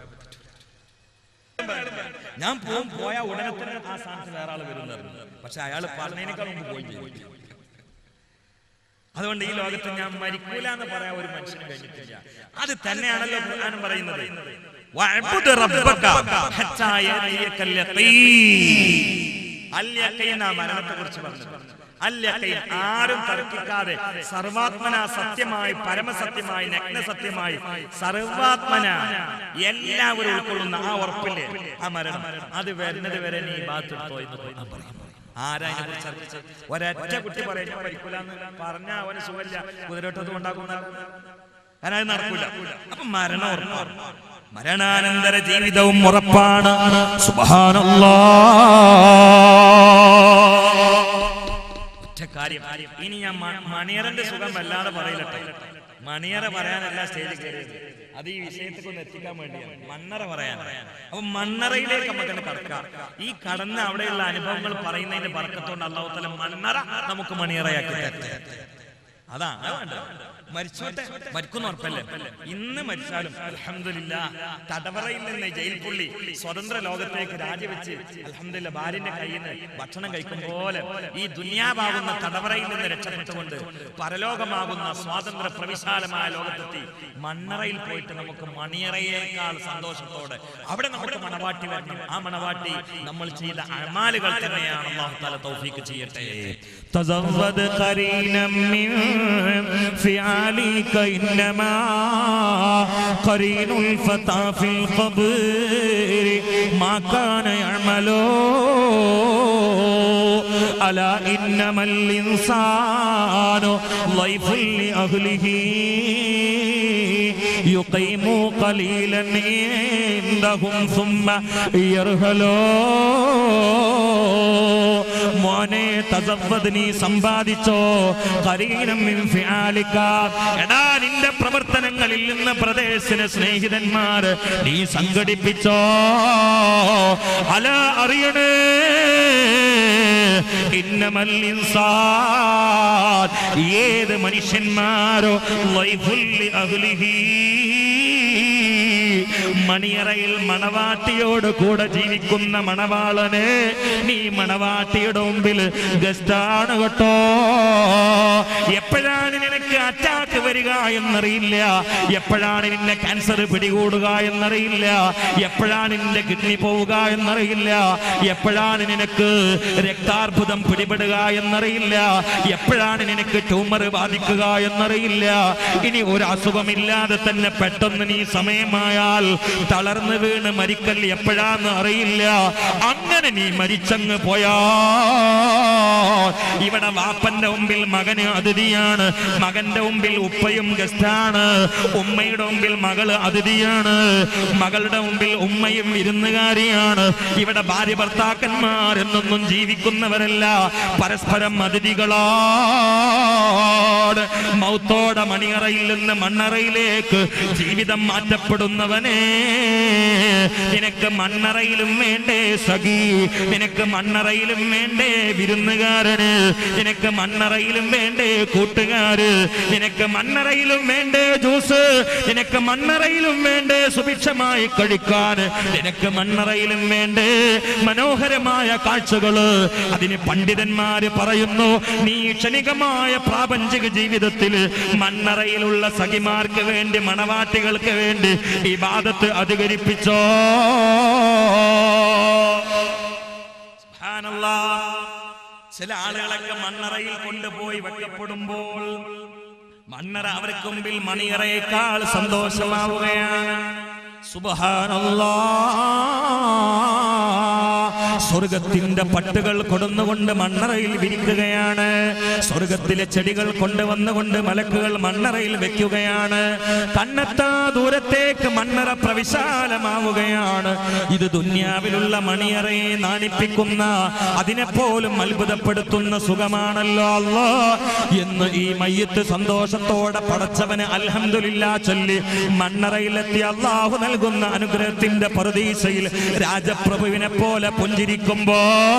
ഞാൻ പോകും പോയ ഉടനെ തന്നെ ആ സ്ഥാനത്ത് വേറെ ആള് വരുന്നത് പക്ഷെ അയാൾ പറഞ്ഞതിനേക്കാൾ മുമ്പ് പോയി ചെയ്തു അതുകൊണ്ട് ഈ ലോകത്ത് ഞാൻ മരിക്കൂല എന്ന് പറയാൻ ഒരു മനുഷ്യനും കഴിഞ്ഞിട്ടില്ല അത് തന്നെയാണല്ലോ ഖുർആൻ പറയുന്നത് വഅബ്ദു റബ്ബക ഹത്താ യഅതിയക്കൽ യഖീൻ. അൽ യഖീൻ ആ മരണത്തെ കുറിച്ച് പറഞ്ഞത് അൽ യഖീൻ ആരും തർക്കിക്കാതെ സർവാത്മന സത്യമായി പരമസത്യമായി നഗ്നസത്യമായി സർവാത്മന എല്ലാവരും ഉൾക്കൊള്ളുന്ന ആ ഉറപ്പില്ലേ ആ മരണം അത് വരുന്നത് വരെ നീ ബാത്തെടുത്തോ എന്ന് ഖുർആൻ പറയും ആരാ അതിനെ കുറിച്ച് തർക്കിച്ചത് ഒരൊറ്റ കുട്ടി പറയും ഞാൻ മരിക്കൂലെന്ന് പറഞ്ഞ അവന് സുഖമില്ല കുതിരട്ടത് ഉണ്ടാക്കുന്ന കാരണം അത് നടക്കൂല അപ്പൊ മരണം ഉറപ്പാണ് മരണാനന്തര ജീവിതവും ഉറപ്പാണ് സുബ്ഹാനല്ലാ ഒറ്റ കാര്യം ഇനി ഞാൻ മ- മണിയറന്റെ സുഖം വല്ലാതെ പറയില്ലട്ടെ മണിയറ പറയാനല്ല സ്റ്റേജിൽ കയറിയത് അത് ഈ വിഷയത്തിൽ ഒന്ന് എത്തിക്കാൻ വേണ്ടിയാണ് മണ്ണറ പറയാൻ അപ്പൊ മണ്ണറയിലേക്ക് നമുക്ക് കടക്കാം ഈ കടന്ന അവിടെയുള്ള അനുഭവങ്ങൾ പറയുന്നതിന്റെ പറക്കത്തോണ്ട് അള്ളാഹു തല മണ്ണറ നമുക്ക് മണിയറയാക്കി തരട്ടെ അതാ അത് വേണ്ടത്. മരിച്ചോട്ടെ മരിക്കുന്ന ഉറപ്പല്ലേ ഇന്ന് മരിച്ചാലും അലഹമില്ല തടവറയിൽ നിന്ന് ജയിൽ പുള്ളി സ്വതന്ത്ര ലോകത്തേക്ക് രാജിവെച്ച് അലഹമില്ല ഭാര്യന്റെ കയ്യിൽ നിന്ന് ഭക്ഷണം കഴിക്കും പോലെ ഈ ദുന്യാവാകുന്ന തടവറയിൽ നിന്ന് രക്ഷപ്പെട്ടുകൊണ്ട് പരലോകമാകുന്ന സ്വാതന്ത്ര്യ പ്രവിശാലമായ ലോകത്തെത്തി മണ്ണറയിൽ പോയിട്ട് നമുക്ക് മണിയറയേക്കാൾ സന്തോഷത്തോടെ അവിടെ നമുക്ക് മണവാട്ടി വരണം ആ മണവാട്ടി നമ്മൾ ചെയ്ത അമാലുകൾ തന്നെയാണ് അള്ളാഹു താല തൗഫീക്ക് ചെയ്യട്ടെ تزود قرينا من فعالك إنما قرين الفتى في القبر ما كان يعمل ألا إنما الإنسان ضيف لأهله يقيم قليلا عندهم ثم يرهلون മോനെ തസവ്വദ് നീ സമ്പാദിച്ചോ കരീനം മിൻ ഫിആലിക എടാ നിന്റെ പ്രവർത്തനങ്ങളിൽ നിന്ന് പ്രദേശന സ്നേഹിതന്മാർ നീ സംഘടിപ്പിച്ചോ അല അറിയണേ ഇന്നമൽ ഇൻസാൻ ഏത് മനുഷ്യന്മാരോ ലൈഫുല്ലി അഹ്ലിഹി മണിയറയിൽ മണവാട്ടിയോട് കൂടെ ജീവിക്കുന്ന മണവാളന് നീ മണവാട്ടിയുടെ മുമ്പിൽ ഗസ്റ്റാണ് കേട്ടോ എപ്പോഴാണ് നിനക്ക് അറ്റാക്ക് വരിക എന്നറിയില്ല എപ്പോഴാണ് നിന്നെ ക്യാൻസർ പിടികൂടുക എന്നറിയില്ല എപ്പോഴാണ് നിന്റെ കിഡ്നി പോവുക എന്നറിയില്ല എപ്പോഴാണ് നിനക്ക് രക്താർബുദം പിടിപെടുക എന്നറിയില്ല എപ്പോഴാണ് നിനക്ക് ട്യൂമർ ബാധിക്കുക എന്നറിയില്ല ഇനി ഒരു അസുഖമില്ലാതെ തന്നെ പെട്ടെന്ന് നീ സമയമായാൽ തളർന്നു വീണ് മരിക്കൽ എപ്പോഴാന്ന് അറിയില്ല അങ്ങനെ നീ മരിച്ചങ്ങ് പോയാ ഇവിടെ വാപ്പന്റെ മുമ്പിൽ മകന് അതിഥിയാണ് മകന്റെ മുമ്പിൽ ഉപ്പയും ഗസ്റ്റാണ് ഉമ്മയുടെ മുമ്പിൽ മകള് അതിഥിയാണ് മകളുടെ മുമ്പിൽ ഉമ്മയും വിരുന്നുകാരിയാണ് ഇവിടെ ഭാര്യ ഭർത്താക്കന്മാർ എന്നൊന്നും ജീവിക്കുന്നവരല്ല പരസ്പരം അതിഥികളാണ് മൗത്തോടെ മണിയറയിൽ നിന്ന് മണ്ണറയിലേക്ക് ജീവിതം മാറ്റപ്പെടുന്നവനെ നിനക്ക് മണ്ണറയിലും വേണ്ടേ സഖി നിനക്ക് മണ്ണറയിലും വേണ്ടേ വിരുന്നുകാരന് നിനക്ക് മണ്ണറയിലും വേണ്ടേ കൂട്ടുകാര് നിനക്ക് മണ്ണറയിലും വേണ്ടേ ജ്യൂസ് നിനക്ക് മണ്ണറയിലും വേണ്ടേ സുഭിക്ഷമായി കഴിക്കാൻ നിനക്ക് മണ്ണറയിലും വേണ്ടേ മനോഹരമായ കാഴ്ചകള് അതിന് പണ്ഡിതന്മാര് പറയുന്നു നീ ക്ഷണികമായ പ്രാപഞ്ചിക ജീവിതത്തിൽ മണ്ണറയിലുള്ള സഖിമാർക്ക് വേണ്ടി മണവാട്ടികൾക്ക് വേണ്ടി ഈ ബാധത്ത് അധികരിപ്പിച്ചോ സുബ്ഹാനല്ലാ. ചില ആളുകളൊക്കെ മണ്ണറയിൽ കൊണ്ടുപോയി വെക്കപ്പെടുമ്പോൾ മണ്ണറ അവർക്ക് മുമ്പിൽ മണിയറയേക്കാൾ സന്തോഷമാവുകയാണ് സുബ്ഹാനല്ലാ. സ്വർഗത്തിന്റെ പട്ടുകൾ കൊടുന്നുകൊണ്ട് മണ്ണറയിൽ വിരിക്കുകയാണ് സ്വർഗത്തിലെ ചെടികൾ കൊണ്ടുവന്നുകൊണ്ട് മലക്കുകൾ മണ്ണറയിൽ വെക്കുകയാണ് കണ്ണെത്താ ദൂരത്തേക്ക് മണ്ണറ പ്രവിശാലമാവുകയാണ് ഇത് ദുന്യാവിലുള്ള മണിയറയെ നാണിപ്പിക്കുന്ന അതിനെപ്പോലും അത്ഭുതപ്പെടുത്തുന്ന സുഖമാണല്ലോ അല്ലോ എന്ന് ഈ മയ്യത്ത് സന്തോഷത്തോടെ പടച്ചവന് അൽഹംദുലില്ലാ ചൊല്ലി മണ്ണറയിലെത്തി അള്ളാഹു നൽകുന്ന അനുഗ്രഹത്തിന്റെ പ്രതീക്ഷയിൽ രാജപ്രഭുവിനെ പോലെ പുഞ്ചിരിക്കുമ്പോൾ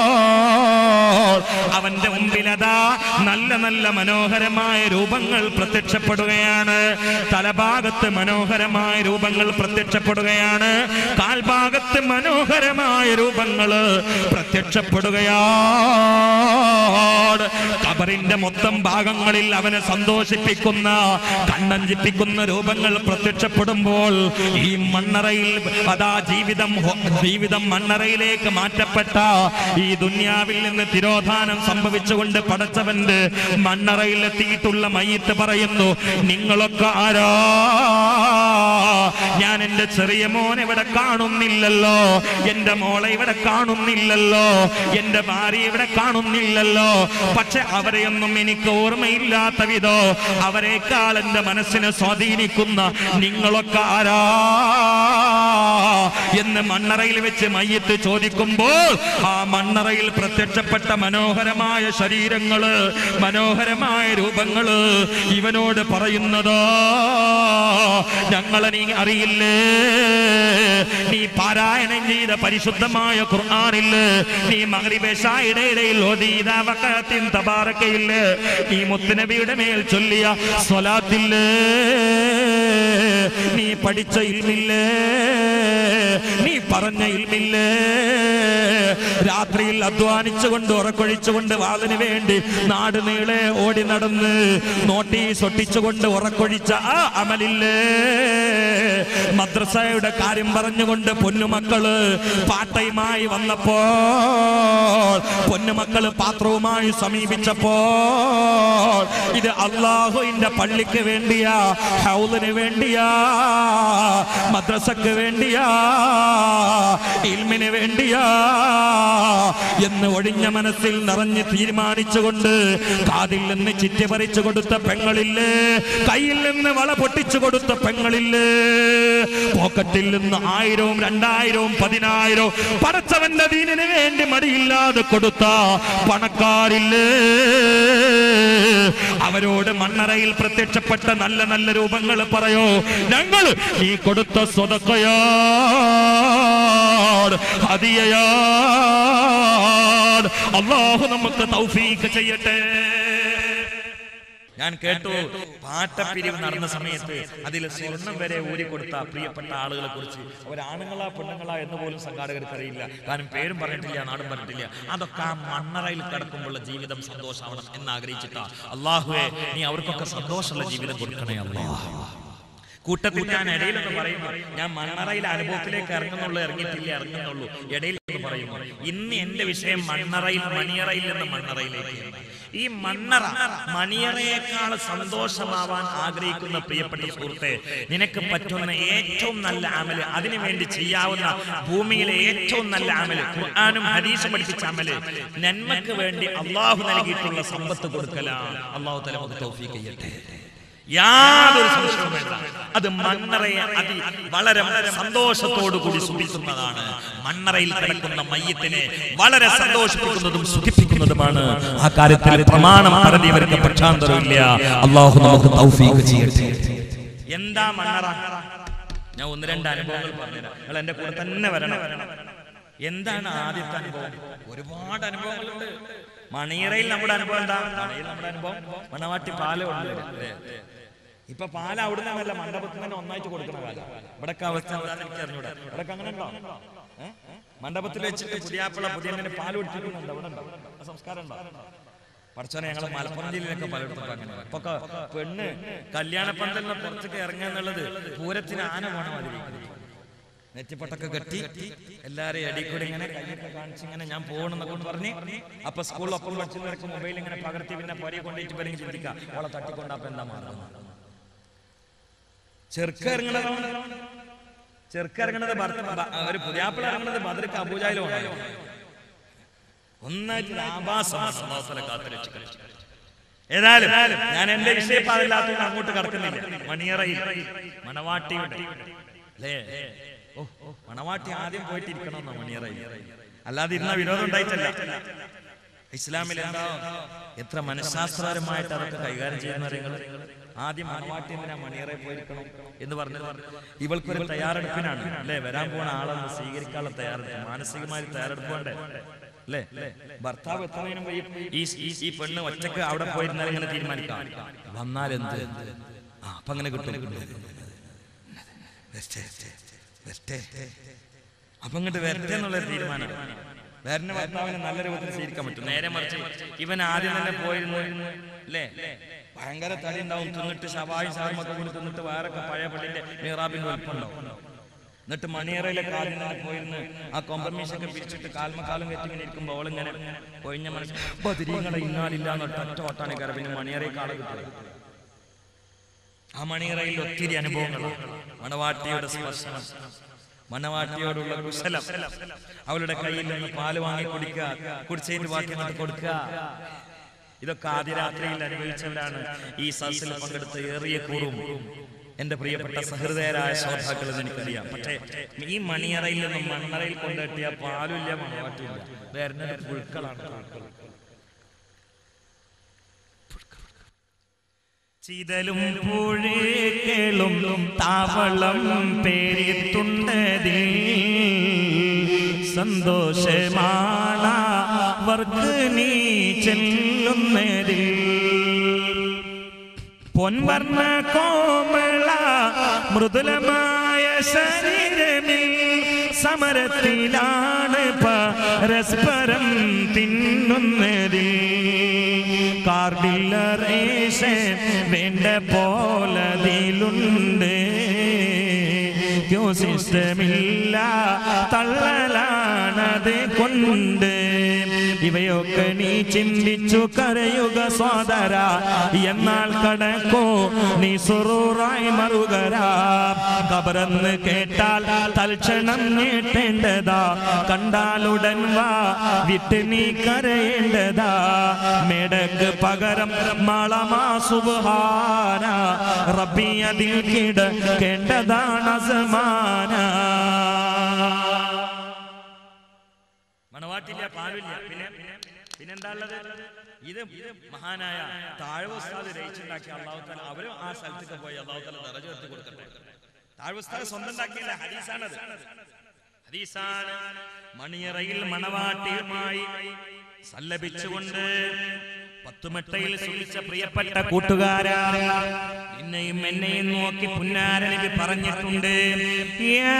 അവന്റെ മുമ്പിലതാ നല്ല നല്ല മനോഹരമായ രൂപങ്ങൾ പ്രത്യക്ഷപ്പെടുകയാണ് തലഭാഗത്ത് മനോഹരമായ രൂപങ്ങൾ പ്രത്യക്ഷപ്പെടുകയാണ് കാൽഭാഗത്ത് മനോഹരമായ രൂപങ്ങൾ പ്രത്യക്ഷപ്പെടുകയാണ് കബറിന്റെ മൊത്തം ഭാഗങ്ങളിൽ അവനെ സന്തോഷിപ്പിക്കുന്ന കണ്ണഞ്ചിപ്പിക്കുന്ന രൂപങ്ങൾ പ്രത്യക്ഷപ്പെടുമ്പോൾ ഈ മണ്ണറയിൽ അതാ ജീവിതം ഹോ- ജീവിതം മണ്ണറയിലേക്ക് മാറ്റപ്പെട്ട ഈ ദുന്യാവിൽ നിന്ന് തിരോധാനം സംഭവിച്ചുകൊണ്ട് പടച്ചവന്റെ മണ്ണറയിൽ എത്തിയിട്ടുള്ള മയ്യത്ത് പറയുന്നു നിങ്ങളൊക്കെ ആരാ ഞാൻ എന്റെ ചെറിയ മോൻ ഇവിടെ കാണുന്നില്ലല്ലോ എന്റെ മോളെ ഇവിടെ കാണുന്നില്ലല്ലോ എന്റെ ഭാര്യ ഇവിടെ കാണുന്നില്ലല്ലോ പക്ഷെ അവരെയൊന്നും എനിക്ക് ഓർമ്മയില്ലാത്ത വിധോ അവരെക്കാൾ എന്റെ മനസ്സിനെ സ്വാധീനിക്കുന്ന നിങ്ങളൊക്കെ ആരാ എന്ന് മണ്ണറയിൽ വെച്ച് മയ്യത്ത് ചോദിക്കുമ്പോൾ ആ മണ്ണറയിൽ പ്രത്യക്ഷപ്പെട്ട മനോഹരമായ ശരീരങ്ങള് മനോഹരമായ രൂപങ്ങള് ഇവനോട് പറയുന്നതോ ഞങ്ങളെ നീ അറിയില്ലേ നീ പാരായണം ചെയ്ത പരിശുദ്ധമായ ഖുർആാനില്ലേ നീ മഗ്രിബേശായുടെ ഇടയിൽ ഓതീത വക്കത്തിൻ തബാറക്കയില്ലേ നീ മുത്തുനബിയുടെ മേൽ ചൊല്ലിയ സ്വലാത്തില്ലേ നീ പഠിച്ച ഇൽമില്ലേ നീ പറഞ്ഞ ഇൽമില്ലേ രാത്രിയിൽ അധ്വാനിച്ചുകൊണ്ട് ഉറക്കൊഴിച്ചുകൊണ്ട് വാതിന് വേണ്ടി നാട് നീളെ ഓടി നടന്ന് നോട്ടീസ് ഒട്ടിച്ചുകൊണ്ട് ഉറക്കൊഴിച്ച ആ അമലില്ലേ മദ്രസയുടെ കാര്യം പറഞ്ഞുകൊണ്ട് പൊന്നുമക്കള് പാട്ടയുമായി വന്നപ്പോൾ പൊന്നുമക്കള് പാത്രവുമായി സമീപിച്ചപ്പോൾ ഇത് അള്ളാഹുവിന്റെ പള്ളിക്ക് വേണ്ടിയാ ഹൗലിന് വേണ്ടിയാ മദ്രസക്ക് വേണ്ടിയാ ഇൽമിന് വേണ്ടിയാ എന്ന് ഒഴിഞ്ഞ മനസ്സിൽ നിറഞ്ഞ് തീരുമാനിച്ചുകൊണ്ട് കാതിൽ നിന്ന് ചിറ്റി പറിച്ചു കൊടുത്ത പെങ്ങളില്ലേ കയ്യിൽ നിന്ന് വള പൊട്ടിച്ചു കൊടുത്ത പെങ്ങളില്ലേ പോക്കറ്റിൽ നിന്ന് ആയിരവും രണ്ടായിരവും പതിനായിരവും പടച്ചവന്റെ ദീനിന് വേണ്ടി മടിയില്ലാതെ കൊടുത്ത പണക്കാരില്ലേ അവരോട് മണ്ണറയിൽ പ്രത്യക്ഷപ്പെട്ട നല്ല നല്ല രൂപങ്ങൾ പറയോ ഞങ്ങൾ നീ കൊടുത്ത സ്വതക്കയാണ് ഹദിയയാണ് അള്ളാഹു നമുക്ക് തൗഫീക്ക് ചെയ്യട്ടെ ഞാൻ കേട്ടു പാട്ടപ്പിരിവ് നടന്ന സമയത്ത് അതിൽ സ്വർണം വരെ ഊരിക്കൊടുത്ത പ്രിയപ്പെട്ട ആളുകളെ കുറിച്ച് അവരാണുങ്ങളാ പെണ്ണുങ്ങളാ എന്ന് പോലും സംഘാടകർക്ക് അറിയില്ല കാരണം പേരും പറഞ്ഞിട്ടില്ല നാടും പറഞ്ഞിട്ടില്ല അതൊക്കെ ആ മണ്ണറയിൽ കിടക്കുമ്പോഴുള്ള ജീവിതം സന്തോഷമാവണം എന്ന് ആഗ്രഹിച്ചിട്ടാ അള്ളാഹുവെ നീ അവർക്കൊക്കെ സന്തോഷമുള്ള ജീവിതം കൊടുക്കണേ അള്ളാഹ് കൂട്ടത്തിൽ ഞാൻ ഇടയിലൊന്ന് പറയുന്നു ഞാൻ മണ്ണറയിൽ അനുഭവത്തിലേക്ക് ഇറങ്ങുന്നുള്ളൂ ഇറങ്ങിയിട്ടില്ല ഇറങ്ങുന്നുള്ളൂ ഇടയിൽ എന്ന് പറയുന്നു ഇന്ന് എന്റെ വിഷയം മണ്ണറയിൽ മണിയറയിൽ നിന്ന് മണ്ണറയിലേക്ക് ഈ മണ്ണറ മണിയറയേക്കാൾ സന്തോഷമാവാൻ ആഗ്രഹിക്കുന്ന പ്രിയപ്പെട്ട സുഹൃത്തെ നിനക്ക് പറ്റുന്ന ഏറ്റവും നല്ല അമല് അതിനു വേണ്ടി ചെയ്യാവുന്ന ഭൂമിയിലെ ഏറ്റവും നല്ല അമല് ഖുർആാനും ഹദീസും പഠിപ്പിച്ച അമല് നന്മക്ക് വേണ്ടി അള്ളാഹു നൽകിയിട്ടുള്ള സമ്പത്ത് കൊടുക്കലാണ് അള്ളാഹു തല നമുക്ക് തൗഫീഖ് ചെയ്യട്ടെ യാതൊരു സംശയവും വേണ്ട അത് മണ്ണറയെ അതി വളരെ സന്തോഷത്തോടു കൂടി സുഖിക്കുന്നതാണ് മണ്ണറയിൽ കിടക്കുന്ന മയ്യത്തിനെ വളരെ സന്തോഷിപ്പിക്കുന്നതും സുഖിപ്പിക്കുന്നതുമാണ് ആ കാര്യത്തിൽ പ്രമാണം പറഞ്ഞവർക്ക് പക്ഷാന്തരമില്ല അള്ളാഹു നമുക്ക് തൗഫീഖ് ചെയ്യട്ടെ എന്താ മണ്ണറ ഞാൻ ഒന്ന് രണ്ട് അനുഭവങ്ങൾ പറഞ്ഞുതരാം നിങ്ങൾ എന്റെ കൂടെ തന്നെ വരണം എന്താണ് ആദ്യത്തെ അനുഭവം ഒരുപാട് അനുഭവങ്ങളുണ്ട് മണിയറയിൽ നമ്മുടെ അനുഭവം എന്താ മണിയറയിൽ നമ്മുടെ അനുഭവം മണവാട്ടി പാല് കൊണ്ടുവരും ഇപ്പൊ പാല് അവിടുന്ന് നല്ല മണ്ഡപത്തിൽ തന്നെ ഒന്നായിട്ട് കൊടുക്കുന്ന കാലം ഇവിടൊക്കെ അവസ്ഥ എന്താണെന്ന് എനിക്ക് അറിഞ്ഞൂടാ ഇവിടൊക്കെ അങ്ങനെ ഉണ്ടോ ഏ? മണ്ഡപത്തിൽ വെച്ചിട്ട് പുതിയാപ്പിള പുതിയ പാല് കുടിക്കുന്നുണ്ട് അവിടെ ഉണ്ടോ ആ സംസ്കാരം ഉണ്ടോ പഠിച്ചോനെ ഞങ്ങളെ മലപ്പുറം ജില്ലയിലൊക്കെ പലയിടത്തും അങ്ങനെ ഇപ്പൊ പെണ്ണ് കല്യാണ പന്തലിന് പുറത്തേക്ക് ഇറങ്ങുക എന്നുള്ളത് പൂരത്തിന് ആന പോണ മാതിരി നെറ്റിപ്പട്ടൊക്കെ കെട്ടി എല്ലാരെയും അടി കൂടി ഇങ്ങനെ കൈയൊക്കെ കാണിച്ച് ഇങ്ങനെ ഞാൻ പോകണമെന്നൊക്കെ കൊണ്ട് പറഞ്ഞ് അപ്പൊ സ്കൂളിൽ ഒപ്പം പഠിച്ചു നിനക്ക് മൊബൈൽ ഇങ്ങനെ പകർത്തി പിന്നെ പൊരയെ കൊണ്ടുപോയിട്ട് പേരെങ്കിൽ ചിന്തിക്കാം അവളെ തട്ടിക്കൊണ്ട് അപ്പൊ എന്താ മാറുന്നത് ചെറുക്ക ഇറങ്ങണത് ചെറുക്ക ഇറങ്ങണത് ഭർത്ത- ബ- ഒരു പുതിയാപ്പിള ഇറങ്ങണത് ബദർക്ക് അബൂജായിലോ ഒന്നായിട്ട് ആഭാസമാണ് സമാസല കാത്തുരക്ഷിക്കണം ഏതായാലും ഞാൻ എന്റെ വിഷയപ്പാടില്ലാത്തതുകൊണ്ട് അങ്ങോട്ട് കടക്കുന്നില്ല മണിയറയിൽ മണവാട്ടിയുടെ അല്ലേ ഓ ഓ, മണവാട്ടി ആദ്യം പോയിട്ട് ഇരിക്കണമെന്നോ മണിയറയിൽ അല്ലാതെ ഇരുന്ന വിരോധം ഉണ്ടായിട്ടല്ല ഇസ്ലാമിൽ എന്താ എത്ര മനഃശാസ്ത്രപരമായിട്ട് അതൊക്കെ കൈകാര്യം ചെയ്യുന്ന നിങ്ങൾ ആദ്യം മണവാട്ടി എന്തിനാ മണിയറയിൽ പോയിരിക്കണം എന്ന് പറഞ്ഞത് ഇവൾക്കൊരു തയ്യാറെടുപ്പിനാണ് അല്ലേ വരാൻ പോണ ആളൊന്ന് സ്വീകരിക്കാനുള്ള തയ്യാറെടുപ്പ് മാനസികമായി തയ്യാറെടുപ്പ് വേണ്ടേ അല്ലേ ഭർത്താവ് എത്തുന്നതിന് മുമ്പ് ഈ- ഈ ഈ- ഈ പെണ്ണ് ഒറ്റക്ക് അവിടെ പോയിരുന്നാൽ ഇങ്ങനെ തീരുമാനിക്കാം വന്നാൽ എന്ത് ആ അപ്പൊ അങ്ങനെ കിട്ടും വരട്ടെ, വരട്ടെ. അപ്പൊ ഇങ്ങോട്ട് വരട്ടെ എന്നുള്ളൊരു തീരുമാനം വരുന്ന ഭർത്താവിനെ നല്ല രൂപത്തിൽ സ്വീകരിക്കാൻ പറ്റും നേരെ മറിച്ച് ഇവൻ ആദ്യം തന്നെ പോയിരുന്നു അല്ലേ ഭയങ്കര തടി ഉണ്ടാവും തിന്നിട്ട് ശവായും ശവമൊക്കെ കൂടി തിന്നിട്ട് വേറൊക്കെ പഴയ പള്ളിന്റെ മീറാബിന്റെ വലിപ്പുണ്ടാവും എന്നിട്ട് മണിയറയിലെ കാലിൽ തന്നെ പോയിരുന്ന് ആ കോംപ്രമൈസ് ഒക്കെ പിരിച്ചിട്ട് കാൽമക്കാലം കെട്ടി ഇങ്ങനെ ഇരിക്കുമ്പോൾ അവളിങ്ങനെ കൊഴിഞ്ഞ മനസ്സ് ബദിരീങ്ങളെ ഇന്നാലില്ല എന്നിട്ട് ഒറ്റ ഓട്ടാണ് കയറി പിന്നെ മണിയറയിൽ കാള കിട്ടുക ആ മണിയറയിൽ ഒത്തിരി അനുഭവങ്ങളാണ് മണവാട്ടിയുടെ സ്പർശനം മണവാട്ടിയോടുള്ള കുശലം അവളുടെ കയ്യിൽ നിന്ന് പാല് വാങ്ങി കുടിക്കുക കുടിച്ചതിന് ബാക്കി അങ്ങോട്ട് കൊടുക്കുക ഇതൊക്കെ ആദ്യ രാത്രിയിൽ അനുഭവിച്ചവരാണ് ഈ സദസ്സിൽ പങ്കെടുത്ത ഏറിയ കൂറും എന്റെ പ്രിയപ്പെട്ട സഹൃദയരായ ശ്രോതാക്കൾ എന്ന് എനിക്കറിയാം പക്ഷേ ഈ മണിയറയിൽ നിന്നും മണ്ണറയിൽ കൊണ്ടെത്തിയ പാലില്ല മണവാട്ടില്ല വരുന്നത് പുഴുക്കളാണ് പുഴുക്കൾ ചിതലും പുഴേക്കളും താവളം പേരിത്തുണ്ടതിൽ സന്തോഷമാണവർക്ക് നീ ചെല്ലുന്നതിൽ പൊൻവർണ്ണ കോമള മൃദുലമായ ശരീരമിൽ സമരത്തിലാണ് പരസ്പരം തിന്നുന്നതിൽ കാർഡില്ലറേഷൻ വേണ്ട പോലതിലുണ്ട് ക്യോ സിസ്റ്റമില്ല തള്ളലാണത് കൊണ്ട് ഇവയൊക്കെ നീ ചിന്തിച്ചു കരയുക സോദര എന്നാൽ കടക്കോ നീ സുറൂറായി മറുകരാ കബറന്ന് കേട്ടാൽ തൽക്ഷണം നീട്ടേണ്ടതാ കണ്ടാലുടൻ വാ വിട്ട് നീ കരയേണ്ടതാ മേടക്ക് പകരം മളമാ സുബാന റബ്ബി അതിൽ കിടക്കേണ്ടതാണ് അസമാന മണവാട്ടില്ല പാലില്ല പിന്നെ പിന്നെന്താ ഉള്ളത് ഇത് ഇത് മഹാനായ താഴ്വസ്ഥാത് രയിച്ചുണ്ടാക്കിയ അള്ളാഹു താല അവരും ആ സ്ഥലത്തേക്ക് പോയി അള്ളാഹു താല നിറഞ്ഞു നിർത്തി കൊടുക്കട്ടെ താഴ്വസ്ഥാത് സ്വന്തം ഉണ്ടാക്കിയല്ല ഹദീസാണത് ഹദീസാണ് മണിയറയിൽ മണവാട്ടിയുമായി സല്ലപിച്ചുകൊണ്ട് പത്തുമെട്ടയിൽ സുഖിച്ച പ്രിയപ്പെട്ട കൂട്ടുകാരാ നിന്നെയും എന്നെയും നോക്കി പുന്നാരനബി പറഞ്ഞിട്ടുണ്ട് യാ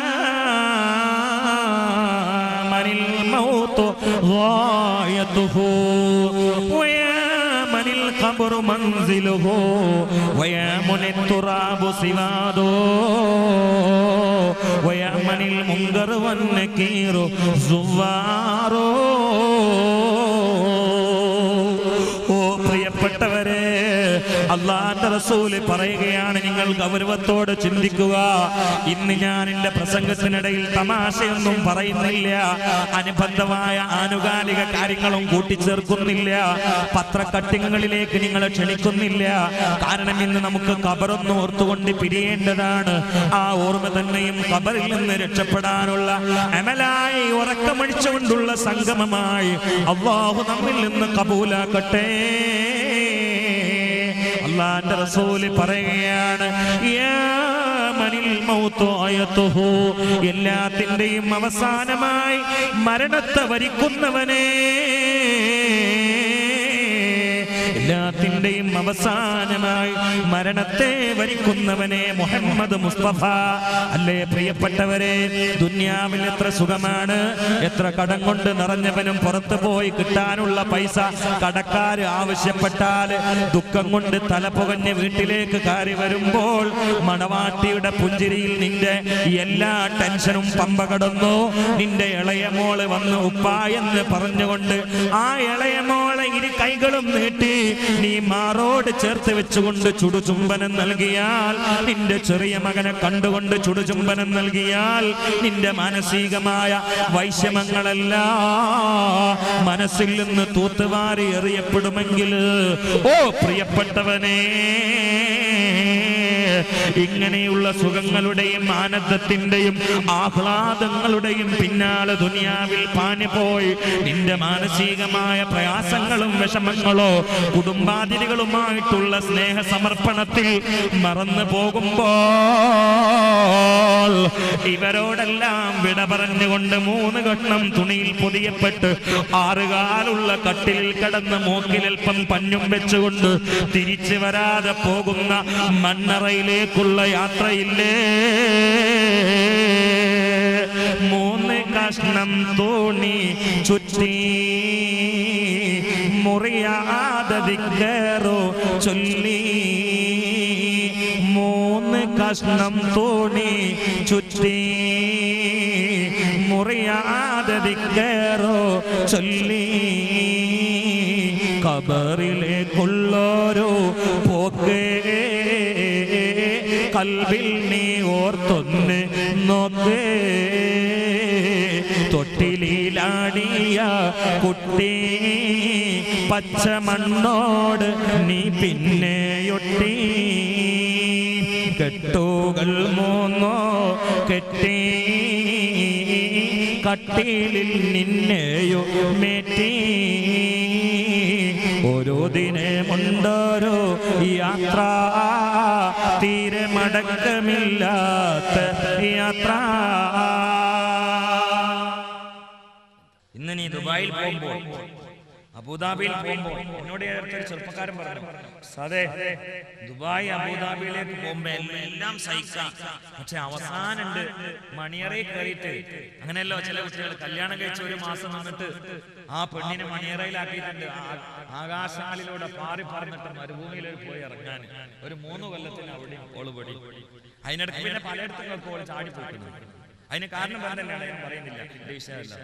മനിൽ മൗത്തു ഗായതുഹു വയാ മനിൽ ഖബറു മൻസിലുഹു വയാ മുനിൽ തുറാബു സിവാദോ ويأمن المنكر والنكير زوارو ഓ പ്രിയപ്പെട്ടവരെ അള്ളാന്റെ റസൂല് പറയുകയാണ് നിങ്ങൾ ഗൗരവത്തോട് ചിന്തിക്കുക ഇന്ന് ഞാൻ എന്റെ പ്രസംഗത്തിനിടയിൽ തമാശയൊന്നും പറയുന്നില്ല അനുബന്ധമായ ആനുകാലിക കാര്യങ്ങളും കൂട്ടിച്ചേർക്കുന്നില്ല പത്രക്കട്ടിങ്ങളിലേക്ക് നിങ്ങളെ ക്ഷണിക്കുന്നില്ല കാരണം ഇന്ന് നമുക്ക് കബറൊന്ന് ഓർത്തുകൊണ്ട് പിരിയേണ്ടതാണ് ആ ഓർമ്മ തന്നെയും കബറിൽ നിന്ന് രക്ഷപ്പെടാനുള്ള അമലായി ഉറക്കമഴിച്ചുകൊണ്ടുള്ള സംഗമമായി അള്ളാഹു നമ്മിൽ നിന്ന് കബൂലാക്കട്ടെ അള്ളാന്റെ റസൂല് പറയുകയാണ് യാ മനിൽ മൗത്തു ആയത്തുഹു. എല്ലാത്തിന്റെയും അവസാനമായി മരണത്തെ വരിക്കുന്നവനെ എല്ലാത്തിന്റെയും അവസാനമായി മരണത്തെ വരിക്കുന്നവനെ മുഹമ്മദ് മുസ്തഫ അല്ലേ പ്രിയപ്പെട്ടവരെ ദുന്യാവിൽ എത്ര സുഖമാണ് എത്ര കടം കൊണ്ട് നിറഞ്ഞവനും പുറത്തു പോയി കിട്ടാനുള്ള പൈസ കടക്കാര് ആവശ്യപ്പെട്ടാൽ ദുഃഖം കൊണ്ട് തല പുകഞ്ഞ് വീട്ടിലേക്ക് കയറി വരുമ്പോൾ മണവാട്ടിയുടെ പുഞ്ചിരിയിൽ നിന്റെ എല്ലാ ടെൻഷനും പമ്പ കടന്നു നിന്റെ ഇളയ മോള് വന്ന് ഉപ്പ എന്ന് പറഞ്ഞുകൊണ്ട് ആ ഇളയ മോളെ ഇരു കൈകളും നീട്ടി നീ മാറോട് ചേർത്ത് വെച്ചുകൊണ്ട് ചുടുചുംബനം നൽകിയാൽ നിന്റെ ചെറിയ മകനെ കണ്ടുകൊണ്ട് ചുടുചുംബനം നൽകിയാൽ നിന്റെ മാനസികമായ വൈഷമങ്ങളെല്ലാം മനസ്സിൽ നിന്ന് തൂത്തുവാരി എറിയപ്പെടുമെങ്കിൽ ഓ പ്രിയപ്പെട്ടവനെ ഇങ്ങനെയുള്ള സുഖങ്ങളുടെയും ആനന്ദത്തിന്റെയും ആഹ്ലാദങ്ങളുടെയും പിന്നാലെ ദുനിയാവിൽ പാഞ്ഞു പോയി നിന്റെ മാനസികമായ പ്രയാസങ്ങളും വിഷമങ്ങളോ കുടുംബാതിരികളുമായിട്ടുള്ള സ്നേഹ സമർപ്പണത്തിൽ മറന്നു പോകുമ്പോൾ ഇവരോടെല്ലാം വിട പറഞ്ഞുകൊണ്ട് മൂന്ന് കഷ്ണം തുണിയിൽ പൊതിയപ്പെട്ട് ആറുകാലുള്ള കട്ടിലിൽ കിടന്ന് മൂക്കിലൽപ്പം പഞ്ഞും വെച്ചുകൊണ്ട് തിരിച്ചു വരാതെ പോകുന്ന മണ്ണറയിലേക്കുള്ള യാത്രയില്ലേ മൂന്ന് കഷ്ണം തോണി ചുറ്റി മുറിയാതെ ദിക്കറോ ചൊല്ലി മൂന്ന് കഷ്ണം തോണി ചുറ്റി മുറിയാതെ ദിക്കറോ ചൊല്ലി കബറിലേക്കുള്ളോരോ പോക്കേ കൽവിൽ നീ ഓർത്തൊന്ന് നോക്കേ തൊട്ടിലാടിയ കുട്ടി പച്ച മണ്ണോട് നീ പിന്നെയൊട്ടി കെട്ടുകൾ മൂന്നോ കെട്ടി കട്ടിലിൽ നിന്നെയോ മേറ്റി ഓരോ ദിനമുണ്ടോരോ യാത്ര തീരെ മടക്കമില്ലാത്ത യാത്ര ഇന്ന് നീ ദുബായിൽ പോകുമ്പോൾ അബുദാബിയിൽ പോകുമ്പോൾ എന്നോട് ഈ അടുത്തൊരു ചെറുപ്പക്കാരൻ പറഞ്ഞു അതെ ദുബായ് അബുദാബിയിലേക്ക് പോകുമ്പോ എല്ലാം സഹിക്കാം പക്ഷെ അവസാനുണ്ട് മണിയറയിൽ കയറിയിട്ട് അങ്ങനെയല്ലോ ചില കുട്ടികൾ കല്യാണം കഴിച്ച ഒരു മാസം നിന്നിട്ട് ആ പെണ്ണിനെ മണിയറയിലാക്കിയിട്ടുണ്ട് ആ- ആകാശങ്ങളിലൂടെ പാറി പറന്നിട്ട് മരുഭൂമിയിൽ പോയി ഇറങ്ങാൻ ഒരു മൂന്ന് കൊല്ലത്തിന് അവിടെ ഓള് പൊടി അതിനിടയ്ക്ക് പിന്നെ പലയിടത്തും ഓള് ചാടി പോയിട്ടുണ്ട് അതിന് കാരണം പറഞ്ഞല്ലാണ് ഞാൻ പറയുന്നില്ല എന്റെ വിഷയമല്ല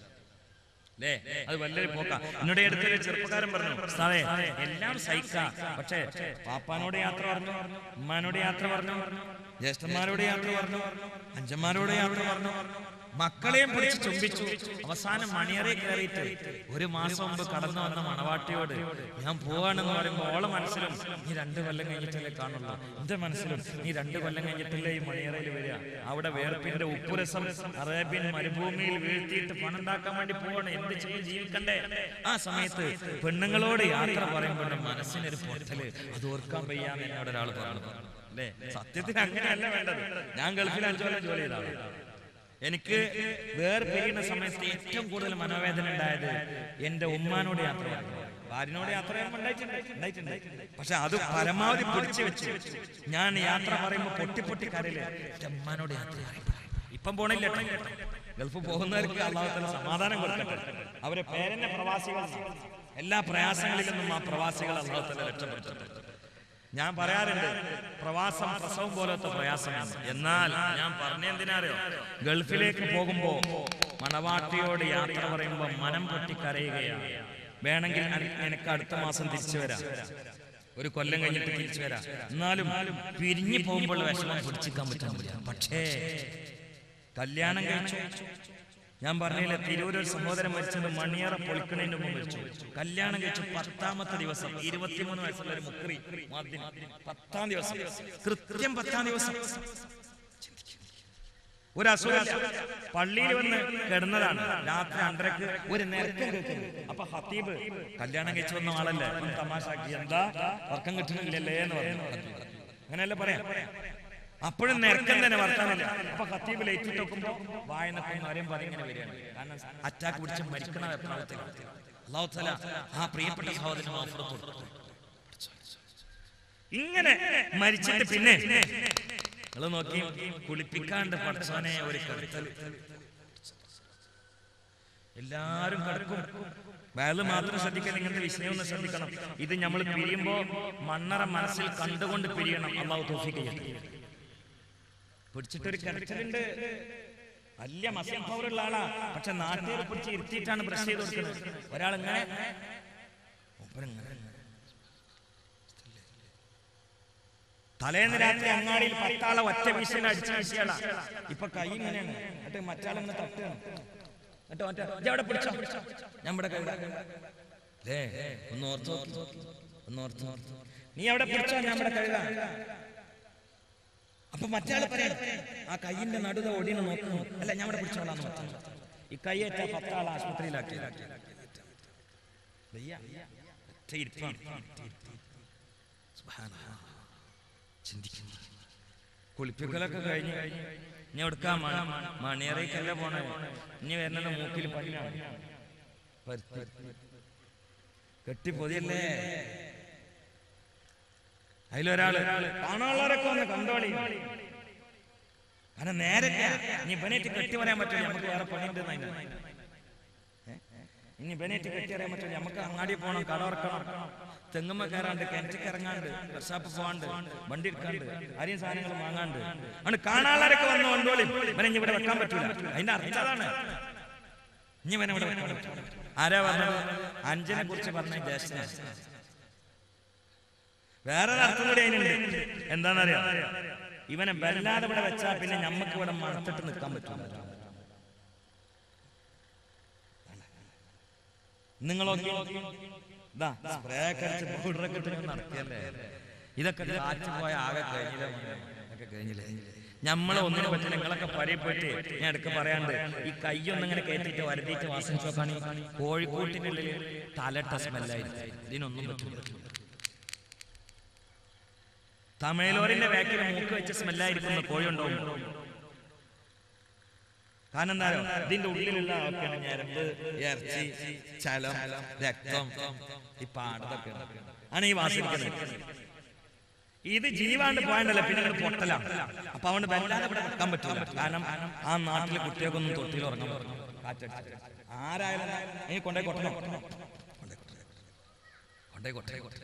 അല്ലേ അത് വലിയൊരു പോക്ക എന്നോട് ഈ അടുത്തൊരു ചെറുപ്പക്കാരൻ പറഞ്ഞു ഉസ്താദേ എല്ലാം സഹിക്ക പക്ഷേ പാപ്പാനോട് യാത്ര പറഞ്ഞു ഉമ്മാനോട് യാത്ര പറഞ്ഞു ജ്യേഷ്ഠന്മാരോട് യാത്ര പറഞ്ഞു അഞ്ചന്മാരോട് യാത്ര പറഞ്ഞു മക്കളെയും പിടിച്ച് ചുംബിച്ചു അവസാനം മണിയറയിൽ കയറിയിട്ട് ഒരു മാസം മുമ്പ് കടന്നു വന്ന മണവാട്ടിയോട് ഞാൻ പോവാണെന്ന് പറയുമ്പോൾ ഓളെ മനസ്സിലും നീ രണ്ട് കൊല്ലം കഴിഞ്ഞിട്ടല്ലേ കാണുള്ളൂ എന്റെ മനസ്സിലും നീ രണ്ട് കൊല്ലം കഴിഞ്ഞിട്ടല്ലേ ഈ മണിയറയിൽ വരിക അവിടെ വേർപ്പിന്റെ ഉപ്പുരസം അറേബ്യൻ മരുഭൂമിയിൽ വീഴ്ത്തിയിട്ട് പണം ഉണ്ടാക്കാൻ വേണ്ടി പോവാണ് എന്ത് ചെയ്യും ജീവിക്കണ്ടേ ആ സമയത്ത് പെണ്ണുങ്ങളോട് യാത്ര പറയുമ്പോൾ മനസ്സിനൊരു പൊട്ടല് അത് ഓർക്കാൻ വയ്യാന്ന് എന്നോട് ഒരാൾ പറഞ്ഞു അല്ലേ സത്യത്തിന് അങ്ങനെയല്ല വേണ്ടത് ഞാൻ ഗൾഫിൽ അഞ്ചു കൊല്ലം ജോലി ചെയ്ത ആളാണ് എനിക്ക് വേർപിരിയുന്ന സമയത്ത് ഏറ്റവും കൂടുതൽ മനോവേദന ഉണ്ടായത് എന്റെ ഉമ്മാനോട് യാത്ര ചെയ്യുമ്പോൾ. ഭാര്യനോട് യാത്ര ചെയ്യുമ്പോൾ ഉണ്ടായിട്ടുണ്ട് ഉണ്ടായിട്ടുണ്ട് പക്ഷെ അത് പരമാവധി പിടിച്ചു വെച്ച് ഞാൻ യാത്ര പറയുമ്പോൾ പൊട്ടി പൊട്ടി കരയില് എന്റെ ഉമ്മാനോട് യാത്ര ചെയ്യുമ്പോൾ. ഇപ്പം പോണില്ല കേട്ടോ. ഗൾഫ് പോകുന്നവർക്ക് അള്ളാഹുത്തല സമാധാനം കൊടുക്കട്ടെ അവരെ പേരന്റെ പ്രവാസികളാണ് എല്ലാ പ്രയാസങ്ങളിൽ നിന്നും ആ പ്രവാസികൾ അള്ളാഹുത്തല രക്ഷപ്പെടുത്തട്ടെ ഞാൻ പറയാറുണ്ട് പ്രവാസം പ്രസവം പോലത്തെ പ്രയാസമാണ് എന്നാൽ ഞാൻ പറഞ്ഞെന്തിനാറിയോ ഗൾഫിലേക്ക് പോകുമ്പോ മണവാട്ടിയോട് യാത്ര പറയുമ്പോ മനം പൊട്ടി കരയുകയാണ് വേണമെങ്കിൽ അന- എനിക്ക് അടുത്ത മാസം തിരിച്ചു വരാം ഒരു കൊല്ലം കഴിഞ്ഞിട്ട് തിരിച്ചു വരാം എന്നാലും പിരിഞ്ഞു പോകുമ്പോൾ വിഷമം പിടിച്ചിക്കാൻ പറ്റുന്നില്ല പക്ഷേ കല്യാണം കഴിച്ചു ഞാൻ പറഞ്ഞില്ല തിരൂരൊരു സഹോദരൻ മരിച്ചത് മണിയറ പൊളിക്കണതിന് മുമ്പ് മരിച്ചു കല്യാണം കഴിച്ചു പത്താമത്തെ ദിവസം ഇരുപത്തിമൂന്ന് വയസ്സുള്ള ഒരു മുക്രി മദ്യം. പത്താം ദിവസം കൃത്യം പത്താം ദിവസം ഒരു അസുഖമില്ല പള്ളിയിൽ വന്ന് കിടന്നതാണ് രാത്രി രണ്ടരക്ക് ഒരു നിരക്കം കേൾക്കുന്നു അപ്പൊ ഹത്തീബ് കല്യാണം കഴിച്ചു വന്ന ആളല്ലേ ഒന്ന് തമാശാക്കി എന്താ വർക്കം കിട്ടുന്നില്ലല്ലേ എന്ന് പറഞ്ഞു അങ്ങനെയല്ല പറയാം അപ്പോഴും നിരക്കം തന്നെ വർത്താനല്ല അപ്പൊ ഹത്തീബ് ലൈറ്റ് നോക്കുമ്പോ വായനക്കും ആരെയും പറയും ഇങ്ങനെ വരികയാണ് കാരണം അറ്റാക്ക് പിടിച്ച് മരിക്കണ വെപ്രാളത്തിലാണ് അള്ളാഹു തആല ആ പ്രിയപ്പെട്ട സഹോദരന് ഓഫർ കൊടുത്തു ഇങ്ങനെ മരിച്ചിട്ട് പിന്നെ നിങ്ങൾ നോക്കി കുളിപ്പിക്കാണ്ട് പഠിച്ചവനെ ഒരു കരുത്തൽ എല്ലാരും കിടക്കും വയല് മാത്രം ശ്രദ്ധിക്കാൻ ഇങ്ങനത്തെ വിഷയം ഒന്ന് ശ്രദ്ധിക്കണം ഇത് നമ്മൾ പിരിയുമ്പോ മണ്ണറ മനസ്സിൽ കണ്ടുകൊണ്ട് പിരിയണം അള്ളാഹു തോഫിക്ക് പിടിച്ചിട്ടൊരു കിടക്കലുണ്ട് വലിയ മസിൽ പവർ ഉള്ള ആളാ പക്ഷെ നാട്ടുകാർ പിടിച്ച് ഇരുത്തിയിട്ടാണ് ബ്രഷ് ചെയ്ത് കൊടുക്കുന്നത് ഒരാൾ ഇങ്ങനെ മൂപ്പരിങ്ങനെ തലേന്ന് രാത്രി അങ്ങാടിയിൽ പത്താളെ ഒറ്റ വീശിന് അടിച്ചു വീശിയാളാ ഇപ്പൊ കൈ ഇങ്ങനെയാണ് എന്നിട്ട് മറ്റാളിങ്ങനെ തട്ടുകയാണ് എന്നിട്ട് മറ്റേ "ഇജ്ജ് അവിടെ പിടിച്ചോ ഞാൻ ഇവിടെ കൈ ലേ ഒന്ന് ഓർത്ത് നോക്ക്. ഒന്ന് ഓർത്ത് നോക്ക്. നീ അവിടെ പിടിച്ചോ ഞാൻ ഇവിടെ കഴുകാം അപ്പൊ മറ്റാള് പറയാം ആ കൈയിന്റെ നടുത ഒടിനെ നോക്കുന്നു അല്ല ഞാൻ ഇവിടെ പിടിച്ചോളാന്ന് മറ്റാള്. ഈ കൈയേറ്റ പത്താൾ ആശുപത്രിയിലാക്കി വയ്യ. ഒറ്റ ഇരിപ്പാണ്. സുബ്ഹാനല്ലാഹ്. ചിന്തിക്കുന്നു കുളിപ്പിക്കലൊക്കെ കഴിഞ്ഞ് ഇനി എടുക്കാൻ മണിയറയ്ക്കല്ല പോണേ ഇനി വരുന്നത് മൂക്കിൽ പല്ലാണ് പരുത്തി കെട്ടി പൊതിയല്ലേ അതിലൊരാള് കാണാനുള്ളവരൊക്കെ ഒന്ന് കണ്ടോളി കാരണം നേരെ ഇനി ബനേറ്റ് കെട്ടി പറയാൻ പറ്റില്ല നമുക്ക് വേറെ പണിയുണ്ട് ഇനി ബനേറ്റ് കെട്ടി അറിയാൻ പറ്റില്ല നമുക്ക് അങ്ങാടി പോകണം കടവർക്കണം തെങ്ങുമ്മ കയറാണ്ട് കിണറ്റിക്ക് ഇറങ്ങാണ്ട് വർഷാപ്പ് പോവാണ്ട് വണ്ടി എടുക്കാണ്ട് അരിയും സാധനങ്ങൾ വാങ്ങാണ്ട് ആണ് കാണാളരൊക്കെ വന്ന് കൊണ്ടോളി ഇവനെ ഇനി ഇവിടെ വെക്കാൻ പറ്റൂല അതിന്റെ അർത്ഥം അതാണ് ഇനി ഇവനെ ഇവിടെ വെക്കാൻ പറ്റൂല. ആരാ പറഞ്ഞത് അഞ്ചനെ കുറിച്ച് പറഞ്ഞ ജ്യേഷ്ഠന വേറെ അർത്ഥം കൂടി അതിനുണ്ട് എന്താണെന്നറിയാം ഇവനെ വല്ലാതെ ഇവിടെ വെച്ചാൽ പിന്നെ ഞമ്മക്ക് ഇവിടെ മണത്തിട്ട് നിൽക്കാൻ പറ്റൂല നിങ്ങളൊക്കെ ഇതാ സ്പ്രേ ഒക്കെ അടിച്ച് പൗഡറൊക്കെ ഇട്ട് ഇങ്ങനെ നടക്കുകയല്ലേ ഇതൊക്കെ കാറ്റ് പോയ ആകെ കഴിഞ്ഞില്ല മോനെ. ഇതൊക്കെ കഴിഞ്ഞില്ലേ നമ്മളെ ഒന്നിനെ പറ്റി നിങ്ങളൊക്കെ പരയെ പോയിട്ട് ഞാൻ ഇടയ്ക്ക് പറയാണ്ട് ഈ കൈയൊന്നും ഇങ്ങനെ കയറ്റിട്ട് വരുത്തിയിട്ട് വാസന ചോക്കാണ് കോഴിക്കോട്ടിന്റെ ഉള്ളിൽ തലട്ട സ്മെല്ലായിരിക്കും ഇതിനൊന്നും പറ്റില്ല തമിഴലോറിന്റെ ബാക്കിൽ മൂക്ക് വെച്ച സ്മെല്ലായിരിക്കുന്ന കോഴി ഉണ്ടാവും കാരണം എന്താ ഇതിന്റെ ഉള്ളിലുള്ള ഒക്കെയാണ് ഞരമ്പ് ഇറച്ചി ചലം രക്തം ഈ പാടത്തൊക്കെ ആണ് ഈ വാസിക്കുന്നത് ഇത് ജീവാണ്ട് പോയണ്ടല്ലോ പിന്നെ ഇങ്ങനെ പൊട്ടലാണ് അപ്പൊ അതുകൊണ്ട് വല്ലാതെ ഇവിടെ നിൽക്കാൻ പറ്റില്ല കാരണം ആ നാട്ടിലെ കുട്ടികൾക്കൊന്നും തൊട്ടിയിൽ ഉറങ്ങാൻ പറ്റും കാറ്റടിച്ച് ആരായാലും നീ കൊണ്ടേ കൊട്ടണം കൊണ്ടേ കൊട്ടേ കൊട്ടേ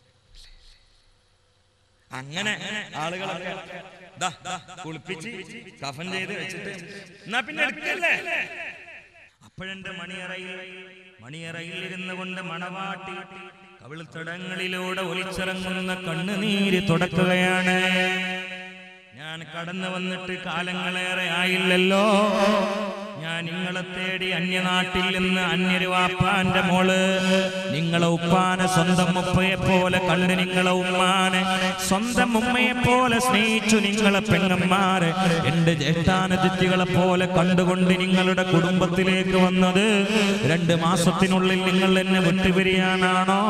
അങ്ങനെ ആളുകളൊക്കെ ദാ, ദാ, കുളിപ്പിച്ച് കഫൻ ചെയ്ത് വെച്ചിട്ട് എന്നാ പിന്നെ എടുക്കല്ലേ അപ്പോഴെന്റെ മണിയറയിൽ മണിയറയിൽ ഇരുന്നു കൊണ്ട് മണവാട്ടി കവിൾത്തടങ്ങളിലൂടെ ഒലിച്ചിറങ്ങുന്ന കണ്ണുനീര് തുടക്കുകയാണ് ഞാൻ കടന്നു വന്നിട്ട് കാലങ്ങളേറെ ആയില്ലല്ലോ ഞാൻ നിങ്ങളെ തേടി അന്യനാട്ടിൽ നിന്ന് അന്യൊരു വാപ്പാന്റെ മോള് നിങ്ങളെ ഉപ്പാനെ സ്വന്തം ഉപ്പയെ പോലെ കണ്ട് നിങ്ങളെ ഉമ്മാനെ സ്വന്തം ഉമ്മയെ പോലെ സ്നേഹിച്ചു നിങ്ങളെ പെങ്ങന്മാരെ എന്റെ ജ്യേഷ്ഠാനതിഥികളെ പോലെ കണ്ടുകൊണ്ട് നിങ്ങളുടെ കുടുംബത്തിലേക്ക് വന്നത് രണ്ട് മാസത്തിനുള്ളിൽ നിങ്ങൾ എന്നെ വിട്ടുപിരിയാനാണോ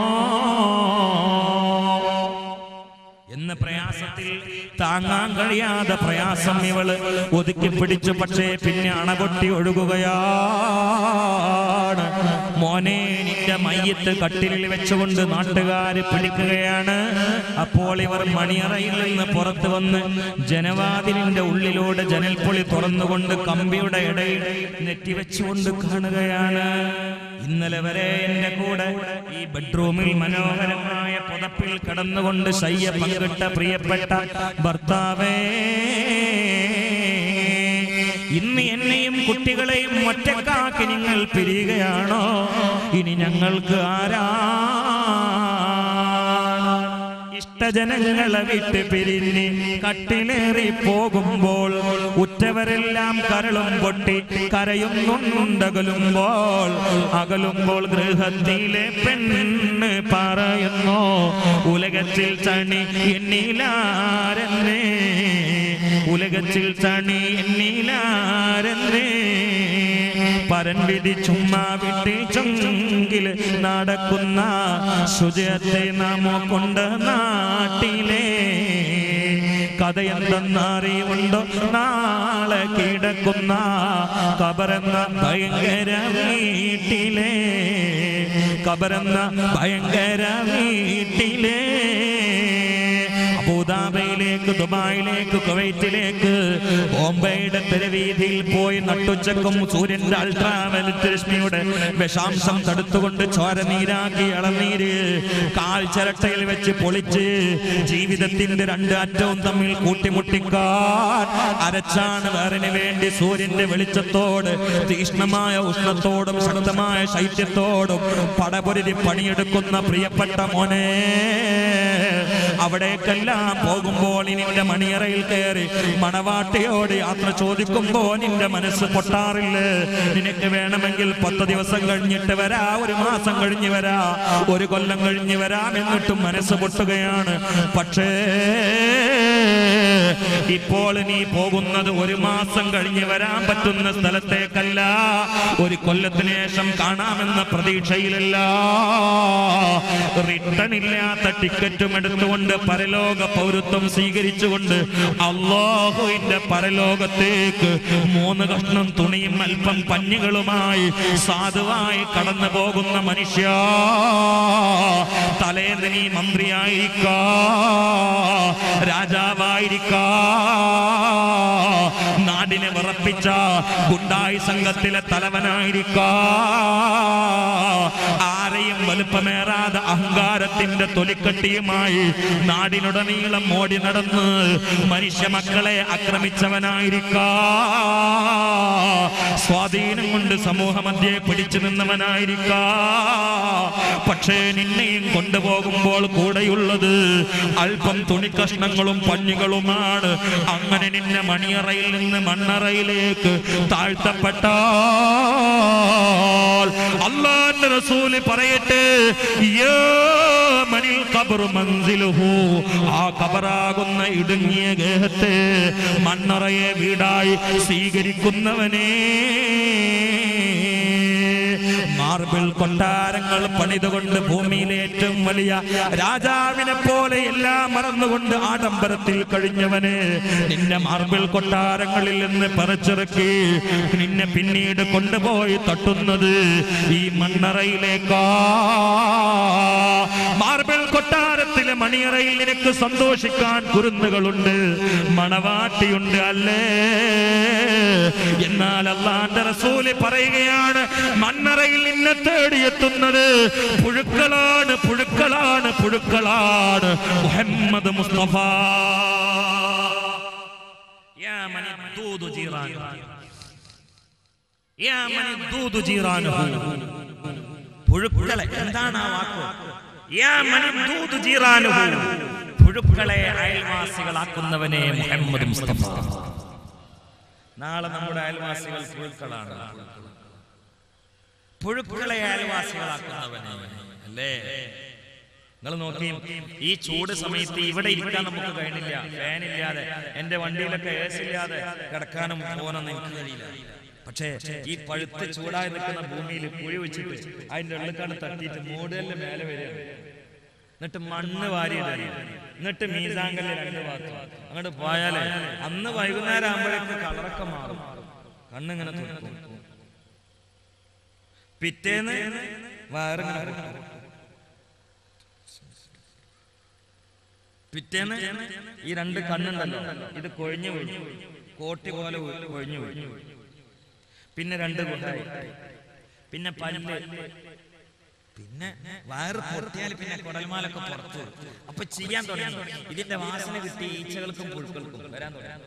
എന്ന പ്രയാസത്തിൽ താങ്ങാൻ കഴിയാതെ പ്രയാസം ഇവള് ഒതുക്കി പിടിച്ചു പക്ഷേ പിന്നെ അണപൊട്ടി ഒഴുകുകയാണ് മോനെ നിന്റെ മയ്യത്ത് കട്ടിലിൽ വെച്ചുകൊണ്ട് നാട്ടുകാര് പിടിക്കുകയാണ് അപ്പോൾ ഇവർ മണിയറയിൽ നിന്ന് പുറത്തു വന്ന് ജനവാതിലിന്റെ ഉള്ളിലൂടെ ജനൽപ്പൊളി തുറന്നുകൊണ്ട് കമ്പിയുടെ ഇടയിൽ നെറ്റിവെച്ചുകൊണ്ട് കാണുകയാണ് ഇന്നലെ വരെ എന്റെ കൂടെ ഈ ബെഡ്റൂമിൽ മനോഹരമായ പുതപ്പിൽ കിടന്നുകൊണ്ട് ശയ്യ പങ്കിട്ട പ്രിയപ്പെട്ട ഭർത്താവേ ഇന്ന് എന്നെയും കുട്ടികളെയും ഒറ്റക്കാക്കി നിങ്ങൾ പിരിയുകയാണോ ഇനി ഞങ്ങൾക്ക് ആരാ ഇഷ്ടജനങ്ങളെ വിട്ട് പിരിഞ്ഞ് കട്ടിലേറി പോകുമ്പോൾ ഉറ്റവരെല്ലാം കരളും പൊട്ടി കരയുന്നുണ്ടകലുമ്പോൾ അകലുമ്പോൾ ഗൃഹത്തിലെ പെണ്ണ് പറയുന്നു ഉലകത്തിൽ തണി എന്നിലാരെന്നേ ഉലകത്തിൽ തണി എന്നിലാരെന്നേ പരൻ വിധി ചുമ്മാ വിട്ട് ചുങ്കിൽ നടക്കുന്ന ശുചത്തെ നാമോ കൊണ്ട് നാട്ടിലെ കഥയെന്തെന്നറിവുണ്ടോ നാളെ കിടക്കുന്ന കബറെന്ന ഭയങ്കര വീട്ടിലെ കബറെന്ന ഭയങ്കര വീട്ടിലെ അബുദാബിയിലേക്ക് ദുബായിലേക്ക് കുവൈറ്റിലേക്ക് ബോംബെയുടെ തെരുവീതിയിൽ പോയി നട്ടുച്ചക്കും സൂര്യന്റെ അൾട്രാവലറ്റ് രശ്മിയുടെ വിഷാംശം തടുത്തുകൊണ്ട് ചോര നീരാക്കി ഇളനീര് കാൽ ചിരട്ടയിൽ വെച്ച് പൊളിച്ച് ജീവിതത്തിന്റെ രണ്ട് അറ്റവും തമ്മിൽ കൂട്ടിമുട്ടിക്കാൻ അരച്ചാണ് വേറിന് വേണ്ടി സൂര്യന്റെ വെളിച്ചത്തോട് തീക്ഷ്ണമായ ഉഷ്ണത്തോടും ശക്തമായ ശൈത്യത്തോടും പടപൊരുതി പണിയെടുക്കുന്ന പ്രിയപ്പെട്ട മോനെ അവിടേക്കെല്ലാം പോകുമ്പോൾ നിന്റെ മണിയറയിൽ കയറി മണവാട്ടിയോട് യാത്ര ചോദിക്കുമ്പോ നിന്റെ മനസ്സ് പൊട്ടാറില്ലേ നിനക്ക് വേണമെങ്കിൽ പത്ത് ദിവസം കഴിഞ്ഞിട്ട് വരാ ഒരു മാസം കഴിഞ്ഞ് വരാ ഒരു കൊല്ലം കഴിഞ്ഞ് വരാം എന്നിട്ടും മനസ്സ് പൊട്ടുകയാണ് പക്ഷേ ഇപ്പോൾ നീ പോകുന്നത് ഒരു മാസം കഴിഞ്ഞ് വരാൻ പറ്റുന്ന സ്ഥലത്തേക്കല്ല ഒരു കൊല്ലത്തിന് ശേഷം കാണാമെന്ന പ്രതീക്ഷയിലല്ല റിട്ടേൺ ഇല്ലാത്ത ടിക്കറ്റും എടുത്തുകൊണ്ട് പരലോക പൗരത്വം സ്വീകരിച്ചുകൊണ്ട് അള്ളാഹുവിന്റെ പരലോകത്തേക്ക് മൂന്ന് കഷ്ണം തുണിയും അല്പം പഞ്ഞികളുമായി സാധുവായി കടന്നു പോകുന്ന മനുഷ്യ തലേന്ന് നീ മന്ത്രിയായിരിക്കാ രാജാവായിരിക്കാ നാടിനെ വിറപ്പിച്ച ഗുണ്ടായി സംഘത്തിലെ തലവനായിരിക്കാ ആരെയും വലുപ്പമേറാതെ അഹങ്കാരത്തിന്റെ തൊലിക്കട്ടിയുമായി നാടിനുടനീളം ഓടി നടന്ന് മനുഷ്യ മക്കളെ ആക്രമിച്ചവനായിരിക്കാ സ്വാധീനം കൊണ്ട് സമൂഹമധ്യേ പിടിച്ചു നിന്നവനായിരിക്കാം പക്ഷേ നിന്നെയും കൊണ്ടുപോകുമ്പോൾ കൂടെയുള്ളത് അല്പം തുണിക്കഷ്ണങ്ങളും പഞ്ഞുകളുമാണ് അങ്ങനെ നിന്നെ മണിയറയിൽ നിന്ന് മണ്ണറയിലേക്ക് താഴ്ത്തപ്പെട്ടാൽ അള്ളാന്റെ റസൂല് പറയട്ടെ യാ മനിൽ ഖബറു മൻസിലുഹു ആ കബറാകുന്ന ഇടുങ്ങിയ ഗേഹത്തെ മണ്ണറയെ വീടായി സ്വീകരിക്കുന്നവനേ മാർബിൾ കൊട്ടാരങ്ങൾ പണിതുകൊണ്ട് ഭൂമിയിലെ ഏറ്റവും വലിയ രാജാവിനെ പോലെ എല്ലാം മറന്നുകൊണ്ട് ആഡംബരത്തിൽ കഴിഞ്ഞവന് നിന്നെ മാർബിൾ കൊട്ടാരങ്ങളിൽ നിന്ന് പറിച്ചിറക്കി നിന്നെ പിന്നീട് കൊണ്ടുപോയി തട്ടുന്നത് ഈ മണ്ണറയിലേക്കാ മാർബിൾ കൊട്ടാരത്തിലെ മണിയറയിൽ നിനക്ക് സന്തോഷിക്കാൻ കുരുന്നുകളുണ്ട് മണവാട്ടിയുണ്ട് അല്ലേ എന്നാൽ അള്ളാന്റെ റസൂല് പറയുകയാണ് മണ്ണറയിൽ നിന്നെ തേടിയെത്തുന്നത് പുഴുക്കളാണ് പുഴുക്കളാണ് പുഴുക്കളാണ് മുഹമ്മദ് മുസ്തഫ യാ മനി ദൂദു ജീറാനുഹു. യാ മനി ദൂദു ജീറാനുഹു. പുഴുക്കളെ എന്താണ് ആ വാക്ക് യാ മനി ദൂദു ജീറാനുഹു. പുഴുക്കളെ അയൽവാസികളാക്കുന്നവനെ മുഹമ്മദ് മുസ്തഫ നാളെ നമ്മുടെ അയൽവാസികൾ പുഴുക്കളാണ് പുഴുക്കളെ അയൽവാസികളാക്കുന്നവനെ അല്ലേ നിങ്ങൾ നോക്കി ഈ ചൂട് സമയത്ത് ഇവിടെ ഇരിക്കാൻ നമുക്ക് കഴിയില്ല ഫാനില്ലാതെ എന്റെ വണ്ടിയിലൊക്കെ എ സി ഇല്ലാതെ കിടക്കാനും പോകാനൊന്നും എനിക്ക് കഴിയില്ല പക്ഷേ ഈ പഴുത്ത് ചൂടായി നിൽക്കുന്ന ഭൂമിയിൽ കുഴി വെച്ചിട്ട് അതിന്റെ ഉള്ളിക്കാണ് തട്ടിയിട്ട് മൂടലിന്റെ മേലെ വരിക എന്നിട്ട് മണ്ണ് വാരിയിടുക എന്നിട്ട് മീസാങ്കല്ല് രണ്ട് ഭാഗത്തും അങ്ങോട്ട് പോയാലേ അന്ന് വൈകുന്നേരം ആകുമ്പോഴേക്ക് കളറൊക്കെ മാറും കണ്ണിങ്ങനെ തുറക്കും പിറ്റേന്ന് വയറിങ്ങനെ പൊട്ടും. പിറ്റേന്ന് ഈ രണ്ട് കണ്ണുണ്ടല്ലോ ഇത് കൊഴിഞ്ഞു വീഴും കോട്ടി പോലെ വീ- കൊഴിഞ്ഞു വീഴും പിന്നെ രണ്ട് ഗുഹായി പിന്നെ പല്ല് പിന്നെ വയറ് പൊട്ടിയാൽ പിന്നെ കുടൽമാലൊക്കെ പുറത്തു വരും. അപ്പൊ ചെയ്യാൻ തുടങ്ങി ഇതിന്റെ വാസന കിട്ടി ഈച്ചകൾക്കും പുഴുക്കൾക്കും വരാൻ തുടങ്ങി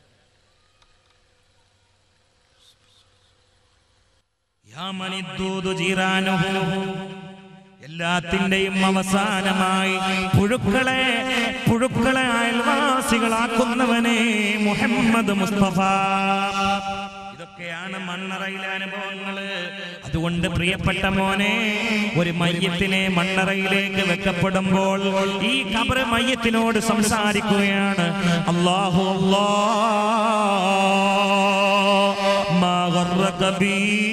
യാ മനിദ്ദൂദു ജീറാനുഹു. എല്ലാത്തിന്റെയും അവസാനമായി പുഴുക്കളെ പുഴുക്കളെ അയൽവാസികളാക്കുന്നവനെ മുഹമ്മദ് മുസ്തഫ ഇതൊക്കെയാണ് മണ്ണറയിലെ അനുഭവങ്ങള് അതുകൊണ്ട് പ്രിയപ്പെട്ട മോനെ ഒരു മയ്യത്തിനെ മണ്ണറയിലേക്ക് വെക്കപ്പെടുമ്പോൾ ഈ കബറ് മയ്യത്തിനോട് സംസാരിക്കുകയാണ് അള്ളാഹു അല്ലാ മാ ഗർറക ബീ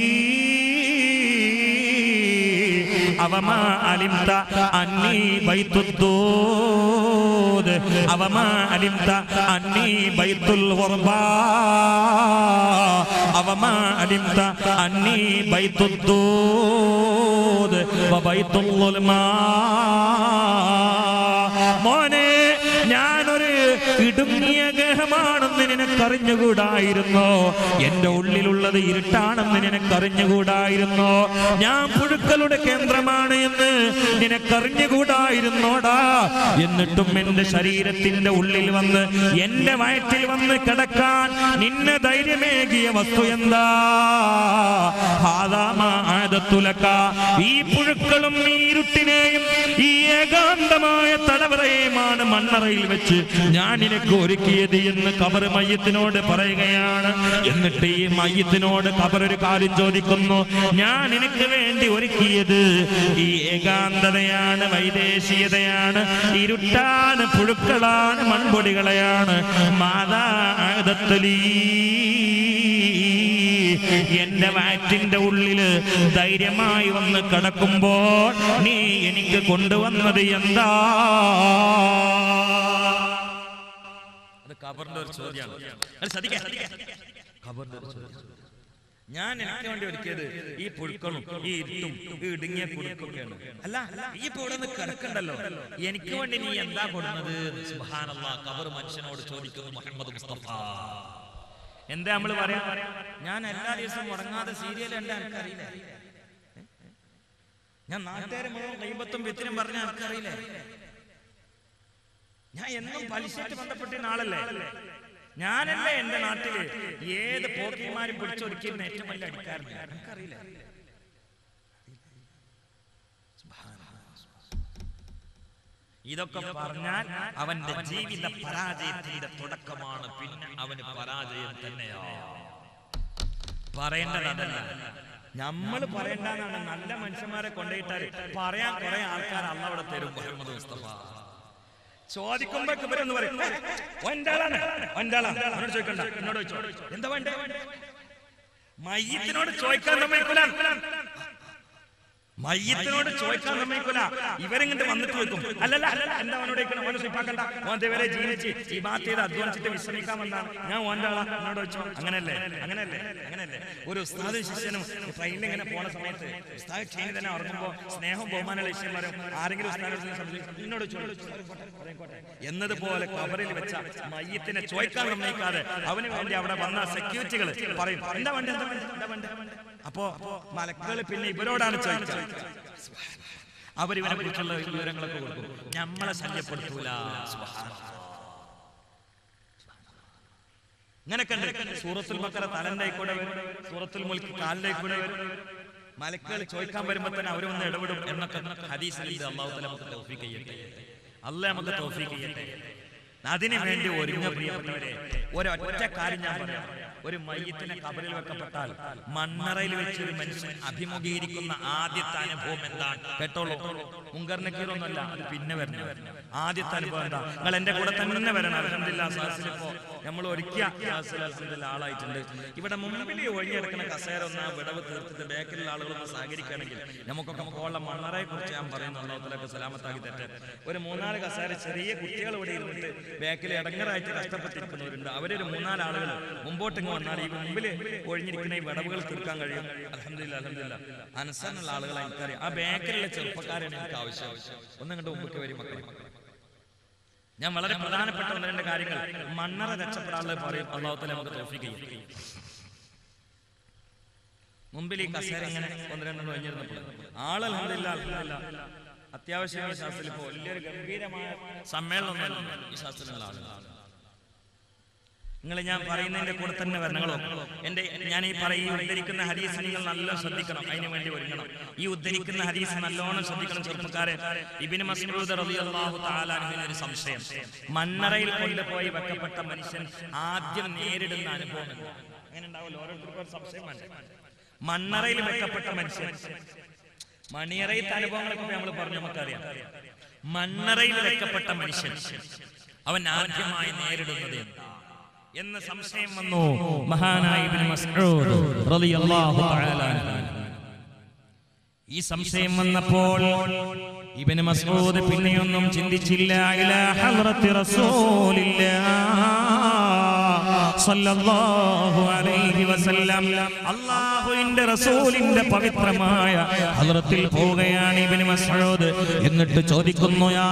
അവമാ അലിംത അന്നീ ബൈത്തുദ്ദൂദ് അവമാ അലിംത അന്നീ ബൈത്തുൽ ഖുർബാ അവമാ അലിംത അന്നീ ബൈത്തുദ്ദൂദ് വബൈത്തുൽ ളുൽമാ മോനെ ഞാനൊരു ഇടുങ്ങിയ ഗേഹമാണെന്ന് നിനക്കറിഞ്ഞുകൂടായിരുന്നോ എന്റെ ഉള്ളിലുള്ളത് ഇരുട്ടാണെന്ന് നിനക്കറിഞ്ഞുകൂടായിരുന്നോ ഞാൻ പുഴുക്കളുടെ കേന്ദ്രമാണ് എന്ന് നിനക്കറിഞ്ഞുകൂടായിരുന്നോടാ എന്നിട്ടും എന്റെ ശരീരത്തിന്റെ ഉള്ളിൽ വന്ന് എന്റെ വയറ്റിൽ വന്ന് കിടക്കാൻ നിന്നെ ധൈര്യമേകിയ വസ്തു എന്താ ഹാദാമാ ആദത്തുലക്ക. ഈ പുഴുക്കളും ഈ ഇരുട്ടിനെയും ഈ ഏകാന്തമായ തടവറയുമാണ് മണ്ണറയിൽ വെച്ച് ഞാൻ നിനക്ക് ഒരുക്കിയത് എന്ന് കബർ മയ്യത്തിനോട് പറയുകയാണ് എന്നിട്ട് ഈ മയ്യത്തിനോട് കബർ ഒരു കാര്യം ചോദിക്കുന്നു ഞാൻ നിനക്ക് വേണ്ടി ഒരുക്കിയത് ഈ ഏകാന്തതയാണ് വൈദേശീയതയാണ് ഇരുട്ടാണ് പുഴുക്കളാണ് മൺപൊടികളെയാണ് മാതാ ആദത്തലീ എന്റെ വാറ്റിന്റെ ഉള്ളില് ധൈര്യമായി വന്ന് കിടക്കുമ്പോൾ നീ എനിക്ക് കൊണ്ടുവന്നത് എന്താ അത് ഖബറിന്റെ ഒരു ചോദ്യമാണ് അത് ശ്രദ്ധിക്കാം ഖബറിന്റെ ഒരു ചോദ്യം ഞാൻ എനിക്ക് വേണ്ടി ഒരുക്കിയത് ഈ പുഴുക്കളും ഈ ഇരുട്ടും ഈ ഇടുങ്ങിയ കുടുക്കൊക്കെയാണ് അല്ല ഈ ഇപ്പൊ ഇവിടെ നിന്ന് കിടക്കണ്ടല്ലോ എനിക്ക് വേണ്ടി നീ എന്താ കൊടുക്കുന്നത് സുബ്ഹാനല്ലാ ഖബർ മനുഷ്യനോട് ചോദിക്കുന്നു മുഹമ്മദ് മുസ്തഫ എന്താ നമ്മൾ പറയാ ഞാൻ എല്ലാ ദിവസവും മുടങ്ങാതെ സീരിയൽ ഉണ്ട് എനിക്കറിയില്ല ഞാൻ നാട്ടുകാരെ മുഴുവൻ കൈബത്തും വിത്തിനും പറഞ്ഞ എനിക്കറിയില്ലേ ഞാൻ എന്നും പലിശയായിട്ട് ബന്ധപ്പെട്ട ആളല്ലേ ഞാനല്ലേ എന്റെ നാട്ടില് ഏത് പോക്കിമാരും പിടിച്ചൊരുക്കിയിരുന്ന ഏറ്റവും വലിയ അടിക്കാരൻ എനിക്കറിയില്ല ഇതൊക്കെ പറഞ്ഞാൽ അവന്റെ ജീവിത പരാജയത്തിന്റെ തുടക്കമാണ് പിന്നെ അവന് പരാജയം തന്നെയാ പറയേണ്ടത് അതല്ല നമ്മൾ പറയേണ്ടതാണ് നല്ല മനുഷ്യന്മാരെ കൊണ്ടുപോയിട്ടാല് പറയാൻ കുറെ ആൾക്കാർ അന്ന് അവിടെ തരും മുഹമ്മദ് മുസ്തഫ ചോദിക്കുമ്പോ ഇവരെന്ന് പറയും ഒന്റെ ആളാണ് ഒന്റെ ആളാണ് എന്നോട് ചോദിക്കണ്ട എന്നോട് ചോദിച്ചോ എന്താ വേണ്ടേ മയ്യത്തിനോട് ചോദിക്കാൻ സമ്മതിക്കൂല മയ്യത്തിനോട് ചോദിക്കാൻ സമ്മതിക്കൂല ഇവരിങ്ങോട്ട് വന്നിട്ട് വെക്കും അല്ലല്ല അല്ലല്ല എന്താ അവനോട് ചോദിക്കണം ഓനെ സ്വീപ്പാക്കണ്ട ഓൻ ഇവരെ ജീവിച്ച് ഈ ബാത്ത് ചെയ്ത് അധ്വാനിച്ചിട്ട് വിശ്രമിക്കാൻ വന്നാണ് ഞാൻ ഓൻ്റെ ആളാ എന്നോട് വെച്ചോ അങ്ങനല്ലേ അങ്ങനല്ലേ അങ്ങനല്ലേ ഒരു ഉസ്താദ് ശിഷ്യനും ട്രെയിനിൽ ഇങ്ങനെ പോണ സമയത്ത് ഉസ്താദ് ട്രെയിനിൽ തന്നെ ഉറങ്ങുമ്പോ സ്നേഹം ബഹുമാനമുള്ള ശിഷ്യന്മാരും ആരെങ്കിലും ഉസ്താദിനെ സംബന്ധിച്ച് എന്നോട് ചോദിച്ചു എന്നതുപോലെ കബറിൽ വെച്ച മയ്യത്തിനെ ചോദിക്കാൻ സമ്മതിക്കാതെ അവന് വേണ്ടി അവിടെ വന്ന സെക്യൂരിറ്റികൾ പറയും എന്താ വേണ്ട എന്താ വേണ്ട എന്താ വേണ്ട അപ്പോ മലക്കുകൾ പിന്നെ ഇവരോടാണ് ചോദിച്ചത് അവരിവനെ കുറിച്ചുള്ള വിവരങ്ങളൊക്കെ കൊടുക്കും നമ്മളെ ശല്യപ്പെടുത്തൂല സുബ്ഹാനല്ലാഹ്. ഇങ്ങനൊക്കെ ഉണ്ട് സൂറത്തുൽ ബക്കറ തലന്റെ കൂടെ വരും സൂറത്തുൽ മുൽക്ക് കാലിന്റെ കൂടെ വരും മലക്കുകൾ ചോദിക്കാൻ വരുമ്പോ തന്നെ അവരൊന്ന് ഇടപെടും എന്നൊക്കെ ഹദീസിൽ ഇത് അള്ളാഹു തആല നമുക്ക് തൗഫീഖ് ചെയ്യട്ടെ അള്ളാഹ് നമുക്ക് തൗഫീഖ് ചെയ്യട്ടെ അതിനു വേണ്ടി ഒരുങ്ങ പ്രിയപ്പെട്ടവരെ ഒരൊറ്റ കാര്യം ഞാൻ പറയാം ഒരു മയ്യത്തിനെ കബറിൽ വെക്കപ്പെട്ടാൽ മണ്ണറയിൽ വെച്ച് ഒരു മനുഷ്യൻ അഭിമുഖീകരിക്കുന്ന ആദ്യത്തെ അനുഭവം എന്താണ് കേട്ടോളൂ മുങ്കറിനക്കീറൊന്നുമല്ല അത് പിന്നെ വരണം ആദ്യത്തെ അനുഭവം എന്താ നിങ്ങൾ എന്റെ കൂടെ തന്നെ വരണം അലഹമില്ല സാഹസിലിപ്പോ നമ്മൾ ഒരുക്കിയ ക്ലാസ്സിൽ അൽഹംദുലില്ലാ ആളായിട്ടുണ്ട് ഇവിടെ മുമ്പിൽ ഒഴിഞ്ഞെടുക്കുന്ന കസേര ഒന്ന് ആ വിടവ് തീർത്തിട്ട് ബാക്കിലുള്ള ആളുകളൊന്ന് സഹകരിക്കുകയാണെങ്കിൽ നമുക്കൊക്കെ പോകാനുള്ള മണ്ണറയെ കുറിച്ച് ഞാൻ പറയുന്നു അള്ളാഹുലൊക്കെ സലാമത്താക്കി തെറ്റ് ഒരു മൂന്നാല് കസേര ചെറിയ കുട്ടികൾ ഇവിടെ ഇരുന്നിട്ട് ബാക്കിൽ ഇടങ്ങറായിട്ട് കഷ്ടപ്പെട്ടിരിക്കുന്നവരുണ്ട് അവരൊരു മൂന്നാല് ആളുകൾ മുമ്പോട്ട് ഇങ്ങ് വന്നാൽ ഈ മുമ്പിൽ ഒഴിഞ്ഞിരിക്കുന്ന ഈ വിടവുകൾ തീർക്കാൻ കഴിയും അലഹമില്ല അലഹമില്ല അനസനുള്ള ആളുകളെ എനിക്കറിയാം ആ ബാക്കിലുള്ള ചെറുപ്പക്കാരാണ് എനിക്ക് ആവശ്യം ഒന്നും കണ്ട് മുമ്പൊക്കെ വരും മക്കളെ ഞാൻ വളരെ പ്രധാനപ്പെട്ട ഒന്ന് രണ്ട് കാര്യങ്ങൾ മണ്ണറ രക്ഷപ്പെടാനുള്ളത് പറയും അള്ളാഹുത്തല നമുക്ക് തോഫിക്ക് ചെയ്യും മുമ്പിൽ ഈ കസേര ഇങ്ങനെ ഒന്ന് രണ്ടെണ്ണം ഒഴിഞ്ഞിരുന്നപ്പോൾ ആള് അൽഹംദുലില്ലാ, അൽഹംദുലില്ലാ. അത്യാവശ്യം ഈ ശാസ്ത്രത്തിൽ ഇപ്പോ വലിയൊരു ഗംഭീരമായ സമ്മേളനം ഈ ശാസ്ത്രത്തിലുള്ള ആളുകൾ നിങ്ങൾ ഞാൻ പറയുന്നതിന്റെ കൂടെ തന്നെ വരണങ്ങളോ എന്റെ ഞാൻ ഈ പറയും ഉദ്ധരിക്കുന്ന ഹരീസ് നിങ്ങൾ നല്ല ശ്രദ്ധിക്കണം അതിനു വേണ്ടി ഒരുങ്ങണം ഈ ഉദ്ധരിക്കുന്ന ഹരീസ് നല്ലോണം ശ്രദ്ധിക്കണം ചെറുപ്പക്കാരെ ഇബിന് മസ്ഊദ് റളിയല്ലാഹു തആല അൻഹുവിന് ഒരു സംശയം മണ്ണറയിൽ കൊണ്ടുപോയി വെക്കപ്പെട്ട മനുഷ്യൻ ആദ്യം നേരിടുന്ന അനുഭവം എന്താ? അങ്ങനെ ഉണ്ടാവില്ല ഓരോരുത്തർക്കും ഒരു സംശയം വേണ്ടേ മണ്ണറയിൽ വെക്കപ്പെട്ട മനുഷ്യൻ മണിയറയിലത്തെ അനുഭവങ്ങളൊക്കെ നമ്മൾ പറഞ്ഞു നമുക്കറിയാം മണ്ണറയിൽ വെക്കപ്പെട്ട മനുഷ്യൻ അവൻ ആദ്യമായി നേരിടുന്നത് എന്താ എന്ന സംശയം വന്നു മഹാനായ ഇബ്നു മസ്ഊദ് റളിയല്ലാഹു തആല അൻഹു. ഈ സംശയം വന്നപ്പോൾ ഇബ്നു മസ്ഊദ് പിന്നെയൊന്നും ചിന്തിച്ചില്ല ഇലാ ഹദ്റത്തി റസൂലില്ലാഹ് സല്ലല്ലാഹു അലൈഹി വസല്ലം അല്ലാഹുവിന്റെ റസൂലിന്റെ പവിത്രമായ ഹദ്റത്തിൽ പോവുകയാണ് ഇബ്നു മസ്ഊദ് എന്നിട്ട് ചോദിക്കുന്നു യാ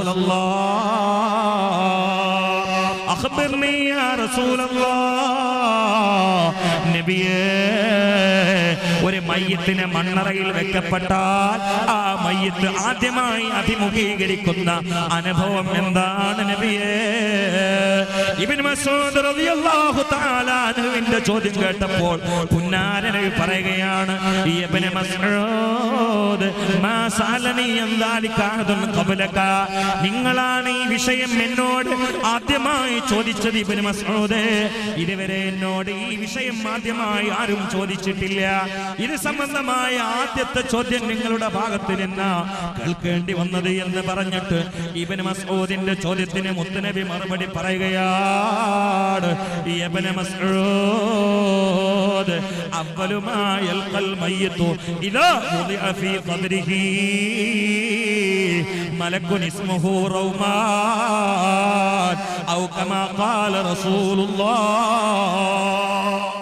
റസൂലല്ലാഹ് അഖ്ബിർനി യാ റസൂലല്ലാഹ് നബിയേ ഒരു മയ്യത്തിന് മണ്ണറയിൽ വെക്കപ്പെട്ടാൽ ആ മയ്യത്ത് ആദ്യമായി അഭിമുഖീകരിക്കുന്ന അനുഭവം എന്താണ് നബിയേ ഇബ്നു മസ്ഊദ് റളിയല്ലാഹു തആല അൻഹുവിന്റെ ചോദ്യം കേട്ടപ്പോൾ പുന്നാരനബി പറയുകയാണ് ഇബ്നു മസ്ഊദ് മാ സഅലനി അൻ ദാലിക അഹദുൻ ഖബലക നിങ്ങളാണ് ഈ വിഷയം എന്നോട് ആദ്യമായി ചോദിച്ചത് ഇബ്നു മസ്ഊദ് ഇതുവരെ എന്നോട് ഈ വിഷയം ആദ്യമായി ആരും ചോദിച്ചിട്ടില്ല ഇത് സംബന്ധമായ ആദ്യത്തെ ചോദ്യം നിങ്ങളുടെ ഭാഗത്ത് നിന്ന് കേൾക്കേണ്ടി വന്നത് എന്ന് പറഞ്ഞിട്ട് ഇബന് മസ്ഊദിന്റെ ചോദ്യത്തിന് മുത്തനബി മറുപടി പറയുകയാണ് ഇബ്നു മസ്ഊദ് അവലുമായ യൽഖൽ മയ്യിത്തു ഇദാ വുദിഅ ഫീ ഖബ്രിഹി മലക്കുൻ ഇസ്മുഹു റൗമാൻ ഔ കമാ ഖാല റസൂലുള്ളാഹ്